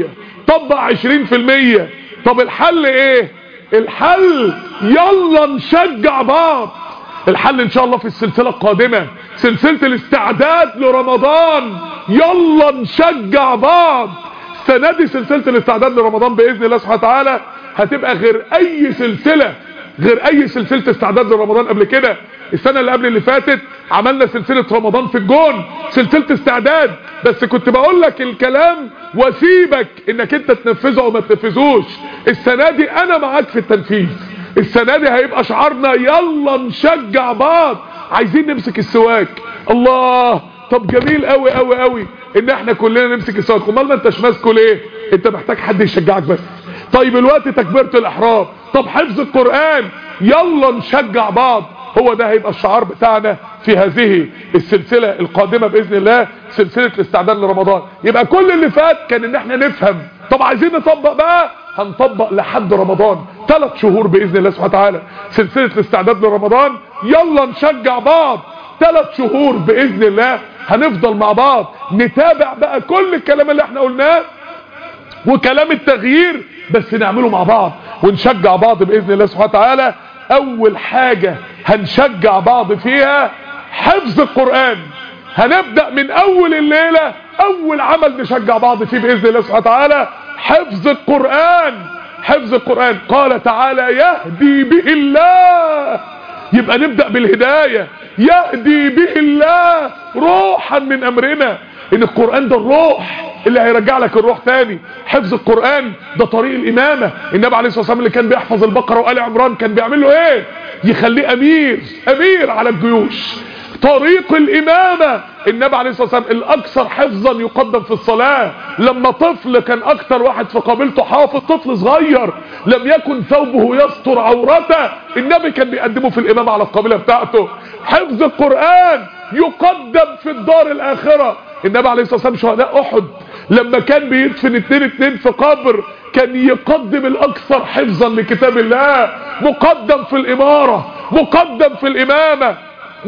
طبق 20% طب الحل ايه الحل يلا نشجع بعض الحل ان شاء الله في السلسلة القادمة سلسلة الاستعداد لرمضان يلا نشجع بعض السنة دي سلسلة الاستعداد لرمضان بإذن الله سبحانه وتعالى هتبقى غير اي سلسلة غير اي سلسلة استعداد لرمضان قبل كده السنة اللي قبل اللي فاتت عملنا سلسلة رمضان في الجون سلسلة استعداد بس كنت بقول لك الكلام واسيبك انك انت تنفذه او ما تنفذوش السنة دي انا معاك في التنفيذ السنة دي هيبقى شعارنا يلا نشجع بعض عايزين نمسك السواك الله طب جميل قوي قوي قوي ان احنا كلنا نمسك السواك امال ما انتش ماسكه ليه انت محتاج حد يشجعك بس طيب الوقت تكبيرة الاحرام طب حفظ القرآن يلا نشجع بعض هو ده هيبقى الشعار بتاعنا في هذه السلسلة القادمة بإذن الله سلسلة الاستعداد لرمضان يبقى كل اللي فات كان ان احنا نفهم طب عايزين نطبق بقى هنطبق لحد رمضان ثلاث شهور بإذن الله سبحانه وتعالى سلسلة الاستعداد لرمضان يلا نشجع بعض ثلاث شهور بإذن الله هنفضل مع بعض نتابع بقى كل الكلام اللي احنا قلناه وكلام التغيير بس نعمله مع بعض ونشجع بعض بإذن الله سبحانه وتعالى اول حاجة هنشجع بعض فيها حفظ القرآن هنبدأ من اول الليلة اول عمل نشجع بعض فيه بإذن الله سبحانه وتعالى حفظ القرآن حفظ القرآن قال تعالى يهدي به الله يبقى نبدأ بالهداية يهدي به الله روحا من امرنا ان القرآن ده الروح اللي هيرجع لك الروح تاني حفظ القرآن ده طريق الامامة النبي عليه الصلاة والسلام اللي كان بيحفظ البقرة وآل عمران كان بيعمل له ايه يخليه امير امير على الجيوش طريق الامامة النبي عليه الصلاة والسلام الاكثر حفظا يقدم في الصلاة لما طفل كان اكتر واحد في قابلته حافظ طفل صغير لم يكن ثوبه يستر عورته النبي كان بيقدمه في الامامة على القابلة بتاعته حفظ القرآن يقدم في الدار الاخرة النبي عليه الصلاة والسلام شهداء احد لما كان بيدفن اتنين اتنين في قبر كان يقدم الاكثر حفظا لكتاب الله مقدم في الامارة مقدم في الامامة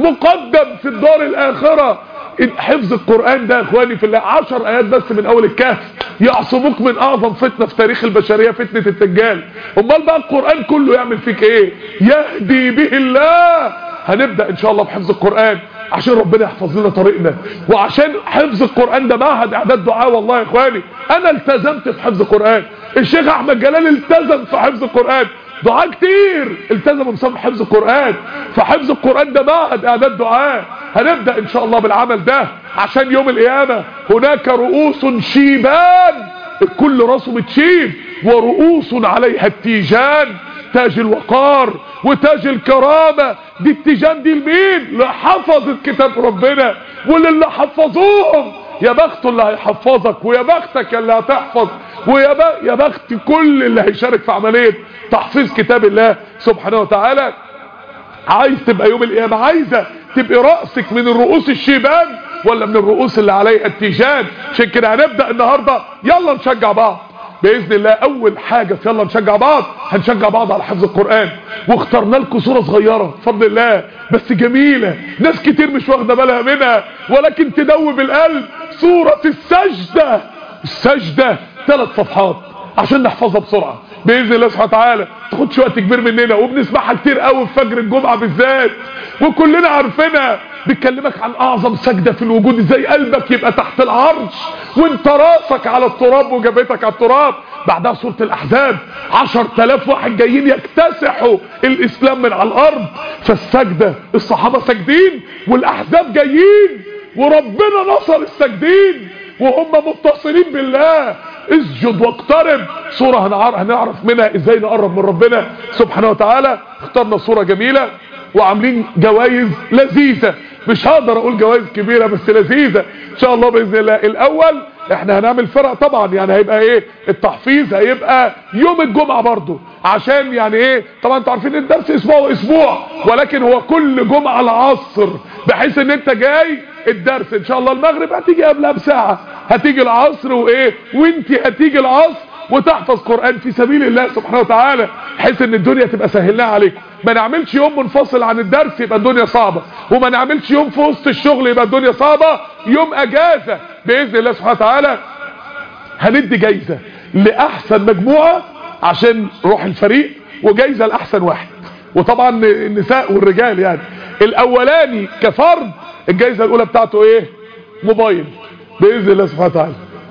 مقدم في الدار الاخرة حفظ القرآن ده يا اخواني في الله عشر ايات بس من اول الكهف يعصموك من اعظم فتنة في تاريخ البشرية فتنة الدجال امال بقى القرآن كله يعمل فيك ايه يهدي به الله هنبدأ ان شاء الله بحفظ القرآن عشان ربنا يحفظ لنا طريقنا وعشان حفظ القرآن ده معهد اعداد دعاء والله يا اخواني انا التزمت في حفظ القرآن الشيخ احمد جلال التزم في حفظ القرآن دعاء كتير التزموا بسبب حفظ القرآن فحفظ القرآن ده معهد اعداد دعاء هنبدأ ان شاء الله بالعمل ده عشان يوم القيامة هناك رؤوس شيبان الكل راسه متشيب ورؤوس عليها التيجان تاج الوقار وتاج الكرامة دي التيجان دي لمين لحفظت كتاب ربنا وللي حفظوهم يا بخت اللي هيحفظك ويا بختك اللي هتحفظ ويا ب... يا بخت كل اللي هيشارك في عملية تحفيظ كتاب الله سبحانه وتعالى عايز تبقى يوم القيامة عايزة تبقى رأسك من الرؤوس الشيبان ولا من الرؤوس اللي عليها التيجان عشان كده هنبدأ النهاردة يلا نشجع بعض باذن الله اول حاجة في يلا نشجع بعض هنشجع بعض على حفظ القرآن واخترنا لكم صورة صغيرة بفضل الله بس جميلة ناس كتير مش واخده بالها منها ولكن تدوب القلب صورة السجدة السجدة ثلاث صفحات عشان نحفظها بسرعة باذن الله سبحانه وتعالى تاخدش وقت كبير مننا وبنسمعها كتير قوي في فجر الجمعة بالذات وكلنا عارفينها بتكلمك عن اعظم سجدة في الوجود ازاي قلبك يبقى تحت العرش وانت راسك على التراب وجبهتك على التراب بعدها سورة الاحزاب عشر تلاف واحد جايين يكتسحوا الاسلام من على الارض فالسجدة الصحابة ساجدين والاحزاب جايين وربنا نصر الساجدين وهم متصلين بالله اسجد واقترب صورة هنعرف منها ازاي نقرب من ربنا سبحانه وتعالى اخترنا صورة جميلة وعاملين جوائز لذيذة مش هقدر اقول جوائز كبيرة بس لذيذة ان شاء الله باذن الله الاول احنا هنعمل فرق طبعا يعني هيبقى ايه التحفيظ هيبقى يوم الجمعة برضو عشان يعني ايه طبعا انتوا عارفين الدرس اسبوع واسبوع ولكن هو كل جمعة العصر بحيث ان انت جاي الدرس ان شاء الله المغرب هتيجي قبلها بساعة هتيجي العصر وايه وانت هتيجي العصر وتحفظ قرآن في سبيل الله سبحانه وتعالى بحيث ان الدنيا تبقى سهلناها عليكم ما نعملش يوم منفصل عن الدرس يبقى الدنيا صعبة وما نعملش يوم في وسط الشغل يبقى الدنيا صعبة يوم اجازة باذن الله سبحانه وتعالى هندي جايزة لاحسن مجموعة عشان روح الفريق وجايزة لاحسن واحد وطبعا النساء والرجال يعني الاولاني كفرد الجايزة الاولى بتاعته ايه موبايل باذن الله سبحانه وتعالى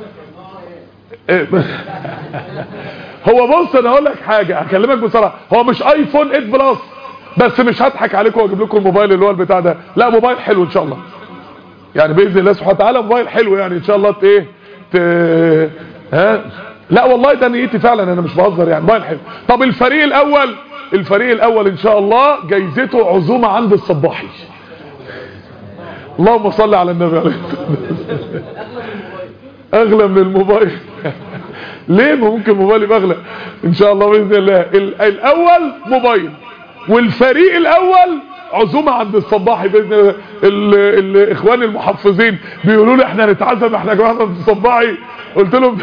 هو بص انا اقول لك حاجه هكلمك بصراحه هو مش ايفون 8 بلس بس مش هضحك عليكم واجيب لكم الموبايل اللي هو البتاع ده لا موبايل حلو ان شاء الله يعني باذن الله سبحانه وتعالى موبايل حلو يعني ان شاء الله ايه ت... ها لا والله ده نيتي فعلا انا مش بهزر يعني موبايل حلو طب الفريق الاول الفريق الاول ان شاء الله جايزته عزومه عند الصباحي اللهم صل على النبي عليه اغلى من الموبايل ليه ممكن موبايل يبقى اغلى ان شاء الله باذن الله الاول موبايل والفريق الاول عزومه عند الصباحي باذن الله الاخوان المحفظين بيقولوا لي احنا هنتعزم احنا يا جماعه عند الصباحي قلت لهم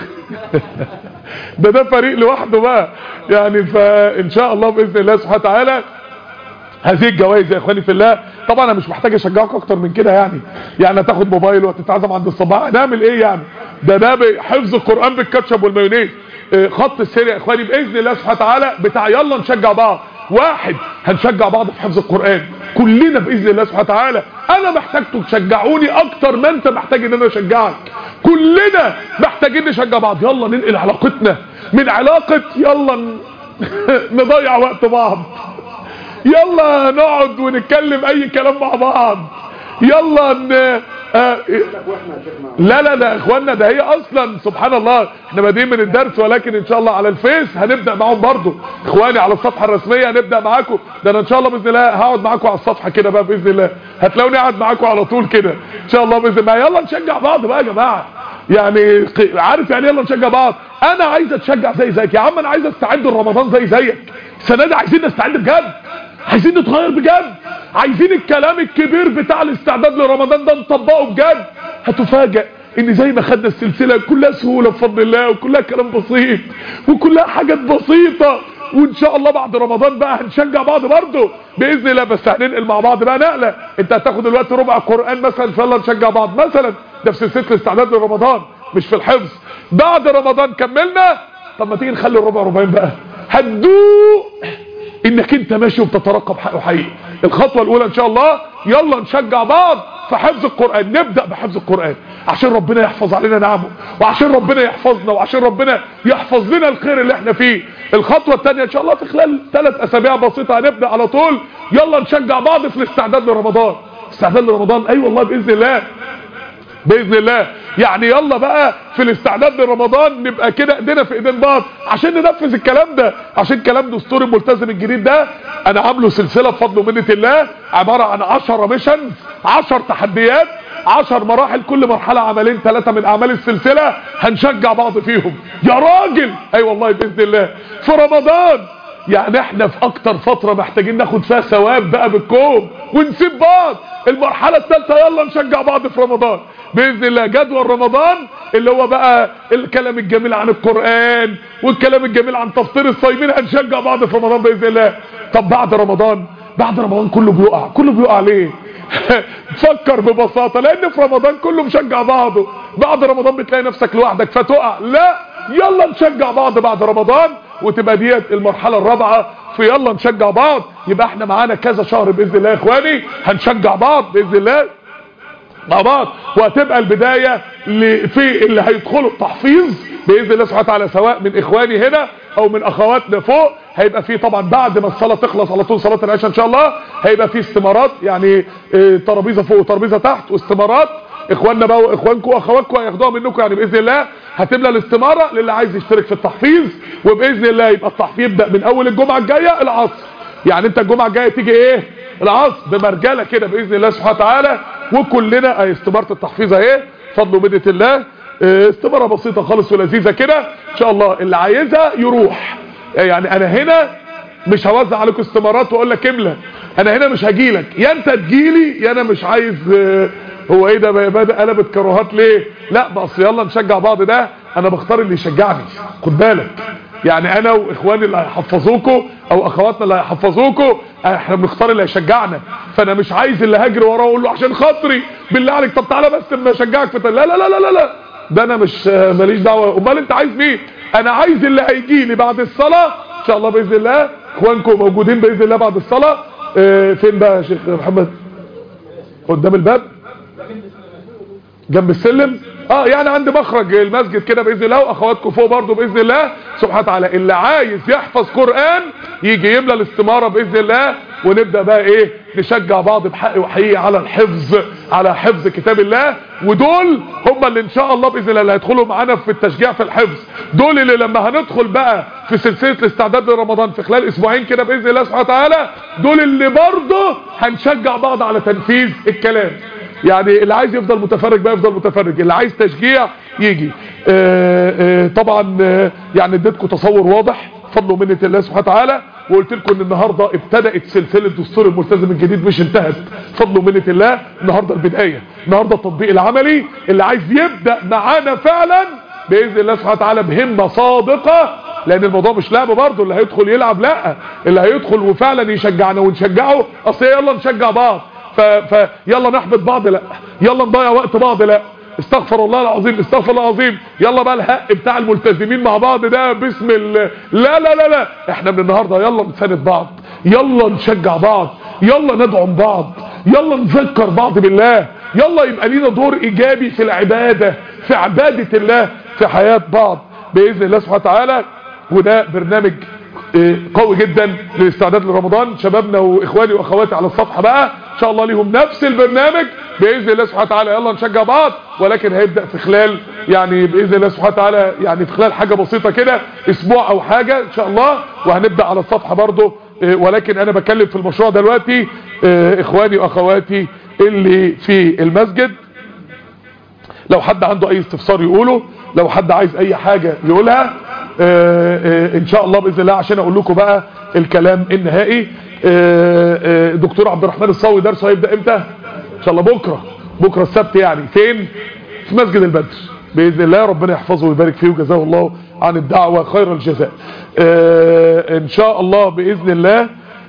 ده ده فريق لوحده بقى يعني فان شاء الله باذن الله سبحانه وتعالى هذه الجوائز يا اخواني في الله طبعا انا مش محتاج اشجعك اكتر من كده يعني يعني هتاخد موبايل وهتتعزم عند الصباح هنعمل ايه يعني ده ده حفظ القران بالكاتشب والمايونيز خط السير يا اخواني باذن الله سبحانه وتعالى بتاع يلا نشجع بعض واحد هنشجع بعض في حفظ القران كلنا باذن الله سبحانه وتعالى انا محتاجكم تشجعوني اكتر ما انت محتاج ان انا اشجعك كلنا محتاجين نشجع بعض يلا ننقل علاقتنا من علاقه يلا نضيع وقت بعض يلا نقعد ونتكلم اي كلام مع بعض يلا ن... آه... لا لا لا اخوانا ده هي اصلا سبحان الله احنا بادئين من الدرس ولكن ان شاء الله على الفيس هنبدا معاهم برضو اخواني على الصفحه الرسميه هنبدا معاكم ده انا ان شاء الله باذن الله هقعد معاكم على الصفحه كده بقى باذن الله هتلاقوني قاعد معاكم على طول كده ان شاء الله باذن الله يلا نشجع بعض بقى يا جماعه يعني عارف يعني يلا نشجع بعض انا عايز اتشجع زي زيك يا عم انا عايز استعد لرمضان زي زيك السنه دي عايزين نستعد بجد عايزين نتغير بجد عايزين الكلام الكبير بتاع الاستعداد لرمضان ده نطبقه بجد هتفاجئ ان زي ما خدنا السلسله كلها سهوله بفضل الله وكلها كلام بسيط وكلها حاجات بسيطه وان شاء الله بعد رمضان بقى هنشجع بعض برضه باذن الله بس هننقل مع بعض بقى نقله انت هتاخد دلوقتي ربع قران مثلا فيلا نشجع بعض مثلا ده في سلسله الاستعداد لرمضان مش في الحفظ بعد رمضان كملنا طب ما تيجي نخلي الربع ربعين بقى هتدوق انك انت ماشي وبتترقب حقه حقيقي الخطوه الاولى ان شاء الله يلا نشجع بعض في حفظ القران نبدا بحفظ القران عشان ربنا يحفظ علينا نعمه وعشان ربنا يحفظنا وعشان ربنا يحفظ لنا الخير اللي احنا فيه الخطوه الثانيه ان شاء الله في خلال ثلاث اسابيع بسيطه هنبدا على طول يلا نشجع بعض في الاستعداد لرمضان استعداد لرمضان اي أيوة والله باذن الله باذن الله يعني يلا بقى في الاستعداد لرمضان نبقى كده ايدينا في ايدين بعض عشان ننفذ الكلام ده عشان كلام دستور الملتزم الجديد ده انا عامله سلسله بفضل ومنه الله عباره عن 10 ميشنز 10 تحديات 10 مراحل كل مرحله عملين ثلاثه من اعمال السلسله هنشجع بعض فيهم يا راجل اي أيوة والله باذن الله في رمضان يعني احنا في اكتر فترة محتاجين ناخد فيها ثواب بقى بالكوم ونسيب بعض المرحلة الثالثة يلا نشجع بعض في رمضان باذن الله جدول رمضان اللي هو بقى الكلام الجميل عن القرآن والكلام الجميل عن تفطير الصايمين هنشجع بعض في رمضان باذن الله طب بعد رمضان بعد رمضان كله بيقع كله بيقع ليه تفكر ببساطة لان في رمضان كله مشجع بعضه بعد رمضان بتلاقي نفسك لوحدك فتقع لا يلا نشجع بعض بعد رمضان وتبقى ديت المرحلة الرابعة في يلا نشجع بعض يبقى احنا معانا كذا شهر باذن الله يا اخواني هنشجع بعض باذن الله مع بعض وهتبقى البداية في اللي هيدخلوا التحفيظ باذن الله سبحانه وتعالى سواء من اخواني هنا او من اخواتنا فوق هيبقى في طبعا بعد ما الصلاه تخلص على طول صلاه العشاء ان شاء الله هيبقى في استمارات يعني اه ترابيزه فوق وترابيزه تحت واستمارات اخواننا بقى واخوانكم واخواتكم هياخدوها منكم يعني باذن الله هتملى الاستماره للي عايز يشترك في التحفيظ وباذن الله يبقى التحفيظ يبدا من اول الجمعه الجايه العصر يعني انت الجمعه الجايه تيجي ايه العصر بمرجله كده باذن الله سبحانه وتعالى وكلنا اهي استماره التحفيظ اهي فضل ومنه الله استماره بسيطه خالص ولذيذه كده ان شاء الله اللي عايزها يروح يعني انا هنا مش هوزع عليكم استمارات واقول لك املى انا هنا مش هجيلك يا انت تجيلي يا انا مش عايز آه، هو ايه ده بدا قلبت كروهات ليه لا بس يلا نشجع بعض ده انا بختار اللي يشجعني خد بالك يعني انا واخواني اللي هيحفظوكوا او اخواتنا اللي هيحفظوكوا احنا بنختار اللي هيشجعنا فانا مش عايز اللي هجري وراه واقول له عشان خاطري بالله عليك طب تعالى بس اما اشجعك في لا لا لا لا لا لا ده انا مش ماليش دعوه امال انت عايز مين انا عايز اللي هيجي لي بعد الصلاه ان شاء الله باذن الله اخوانكم موجودين باذن الله بعد الصلاه اه فين بقى يا شيخ محمد قدام الباب جنب السلم اه يعني عند مخرج المسجد كده باذن الله واخواتكم فوق برضو باذن الله سبحانه وتعالى اللي عايز يحفظ قران يجي يملى الاستماره باذن الله ونبدا بقى ايه نشجع بعض بحق وحقيقي على الحفظ على حفظ كتاب الله ودول هم اللي ان شاء الله باذن الله اللي هيدخلوا معانا في التشجيع في الحفظ دول اللي لما هندخل بقى في سلسله الاستعداد لرمضان في خلال اسبوعين كده باذن الله سبحانه وتعالى دول اللي برضه هنشجع بعض على تنفيذ الكلام يعني اللي عايز يفضل متفرج بقى يفضل متفرج اللي عايز تشجيع يجي آآ آآ طبعا آآ يعني اديتكم تصور واضح فضل ومنه الله سبحانه وتعالى وقلت لكم ان النهارده ابتدات سلسله دستور الملتزم الجديد مش انتهت فضل ومنه الله النهارده البدايه النهارده التطبيق العملي اللي عايز يبدا معانا فعلا باذن الله سبحانه وتعالى بهمه صادقه لان الموضوع مش لعب برضه اللي هيدخل يلعب لا اللي هيدخل وفعلا يشجعنا ونشجعه اصل يلا نشجع بعض ف... ف... يلا نحبط بعض لا يلا نضيع وقت بعض لا استغفر الله العظيم استغفر الله العظيم يلا بقى الحق بتاع الملتزمين مع بعض ده باسم ال... لا لا لا لا احنا من النهارده يلا نساند بعض يلا نشجع بعض يلا ندعم بعض يلا نذكر بعض بالله يلا يبقى لينا دور ايجابي في العباده في عباده الله في حياه بعض باذن الله سبحانه وتعالى وده برنامج قوي جدا للاستعداد لرمضان شبابنا واخواني واخواتي على الصفحه بقى ان شاء الله ليهم نفس البرنامج باذن الله سبحانه وتعالى يلا نشجع بعض ولكن هيبدا في خلال يعني باذن الله سبحانه وتعالى يعني في خلال حاجه بسيطه كده اسبوع او حاجه ان شاء الله وهنبدا على الصفحه برضه ولكن انا بكلم في المشروع دلوقتي اخواني واخواتي اللي في المسجد لو حد عنده اي استفسار يقوله لو حد عايز اي حاجه يقولها آآ آآ ان شاء الله باذن الله عشان اقول لكم بقى الكلام النهائي دكتور عبد الرحمن الصاوي درسه هيبدا امتى ان شاء الله بكره بكره السبت يعني فين في مسجد البدر باذن الله ربنا يحفظه ويبارك فيه وجزاه الله عن الدعوه خير الجزاء ان شاء الله باذن الله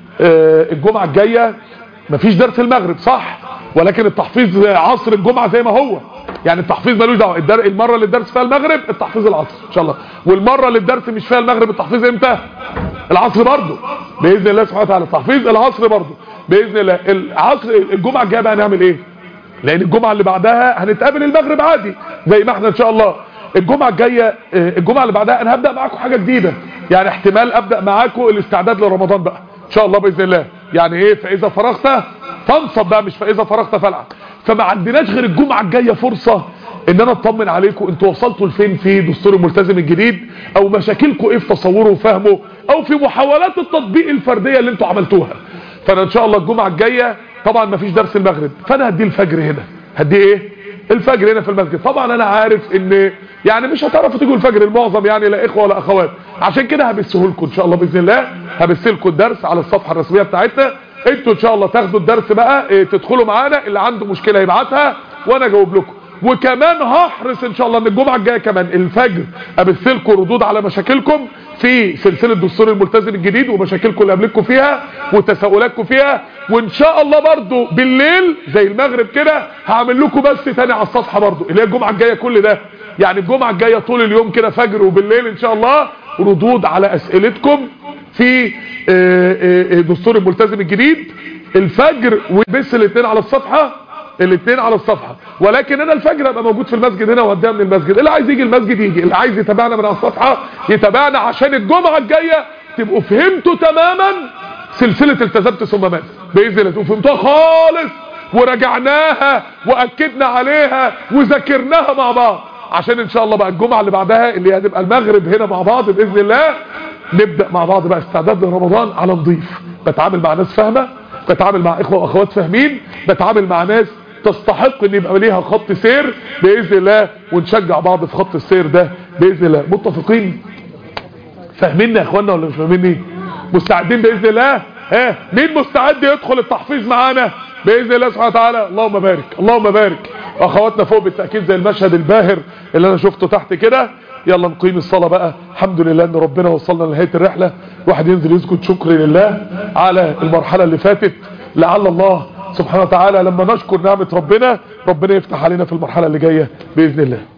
الجمعه الجايه مفيش درس المغرب صح ولكن التحفيظ عصر الجمعه زي ما هو يعني التحفيظ ملوش دعوه الدر... المره اللي الدرس فيها المغرب التحفيظ العصر ان شاء الله والمره اللي الدرس مش فيها المغرب التحفيظ امتى العصر برضه باذن الله سبحانه وتعالى تحفيظ العصر برضه باذن الله العصر الجمعه الجايه بقى هنعمل ايه لان الجمعه اللي بعدها هنتقابل المغرب عادي زي ما احنا ان شاء الله الجمعه الجايه الجمعه اللي بعدها انا هبدا معاكم حاجه جديده يعني احتمال ابدا معاكم الاستعداد لرمضان بقى ان شاء الله باذن الله يعني ايه فاذا فرغت فانصب بقى مش فاذا فرغت فالعب فما عندناش غير الجمعه الجايه فرصه ان انا اطمن عليكم انتوا وصلتوا لفين في دستور الملتزم الجديد او مشاكلكم ايه في تصوره وفهمه او في محاولات التطبيق الفرديه اللي انتوا عملتوها فانا ان شاء الله الجمعه الجايه طبعا ما فيش درس المغرب فانا هدي الفجر هنا هدي ايه الفجر هنا في المسجد طبعا انا عارف ان يعني مش هتعرفوا تيجوا الفجر المعظم يعني لا اخوه ولا اخوات عشان كده هبثه لكم ان شاء الله باذن الله هبث لكم الدرس على الصفحه الرسميه بتاعتنا انتوا ان شاء الله تاخدوا الدرس بقى اه تدخلوا معانا اللي عنده مشكله يبعتها وانا اجاوب لكم وكمان هحرص ان شاء الله ان الجمعه الجايه كمان الفجر ابث لكم ردود على مشاكلكم في سلسله دستور الملتزم الجديد ومشاكلكم اللي قابلتكم فيها وتساؤلاتكم فيها وان شاء الله برضو بالليل زي المغرب كده هعمل لكم بس تاني على الصفحه برضو اللي هي الجمعه الجايه كل ده يعني الجمعه الجايه طول اليوم كده فجر وبالليل ان شاء الله ردود على اسئلتكم في دستور الملتزم الجديد الفجر وبس الاثنين على الصفحه الاثنين على الصفحه ولكن انا الفجر ابقى موجود في المسجد هنا وهديها من المسجد اللي عايز يجي المسجد يجي اللي عايز يتابعنا من على الصفحه يتابعنا عشان الجمعه الجايه تبقوا فهمتوا تماما سلسله التزمت ثم مات باذن الله تبقوا فهمتوها خالص وراجعناها واكدنا عليها وذاكرناها مع بعض عشان ان شاء الله بقى الجمعه اللي بعدها اللي هتبقى المغرب هنا مع بعض باذن الله نبدا مع بعض بقى استعداد لرمضان على نضيف بتعامل مع ناس فاهمه بتعامل مع اخوه واخوات فاهمين بتعامل مع ناس تستحق ان يبقى ليها خط سير باذن الله ونشجع بعض في خط السير ده باذن الله متفقين فاهميني يا اخوانا ولا مش فاهميني مستعدين باذن الله ها مين مستعد يدخل التحفيظ معانا باذن الله سبحانه وتعالى اللهم بارك اللهم بارك اخواتنا فوق بالتاكيد زي المشهد الباهر اللي انا شفته تحت كده يلا نقيم الصلاه بقى الحمد لله ان ربنا وصلنا لنهايه الرحله واحد ينزل يسجد شكر لله على المرحله اللي فاتت لعل الله سبحانه وتعالى لما نشكر نعمه ربنا ربنا يفتح علينا في المرحله اللي جايه باذن الله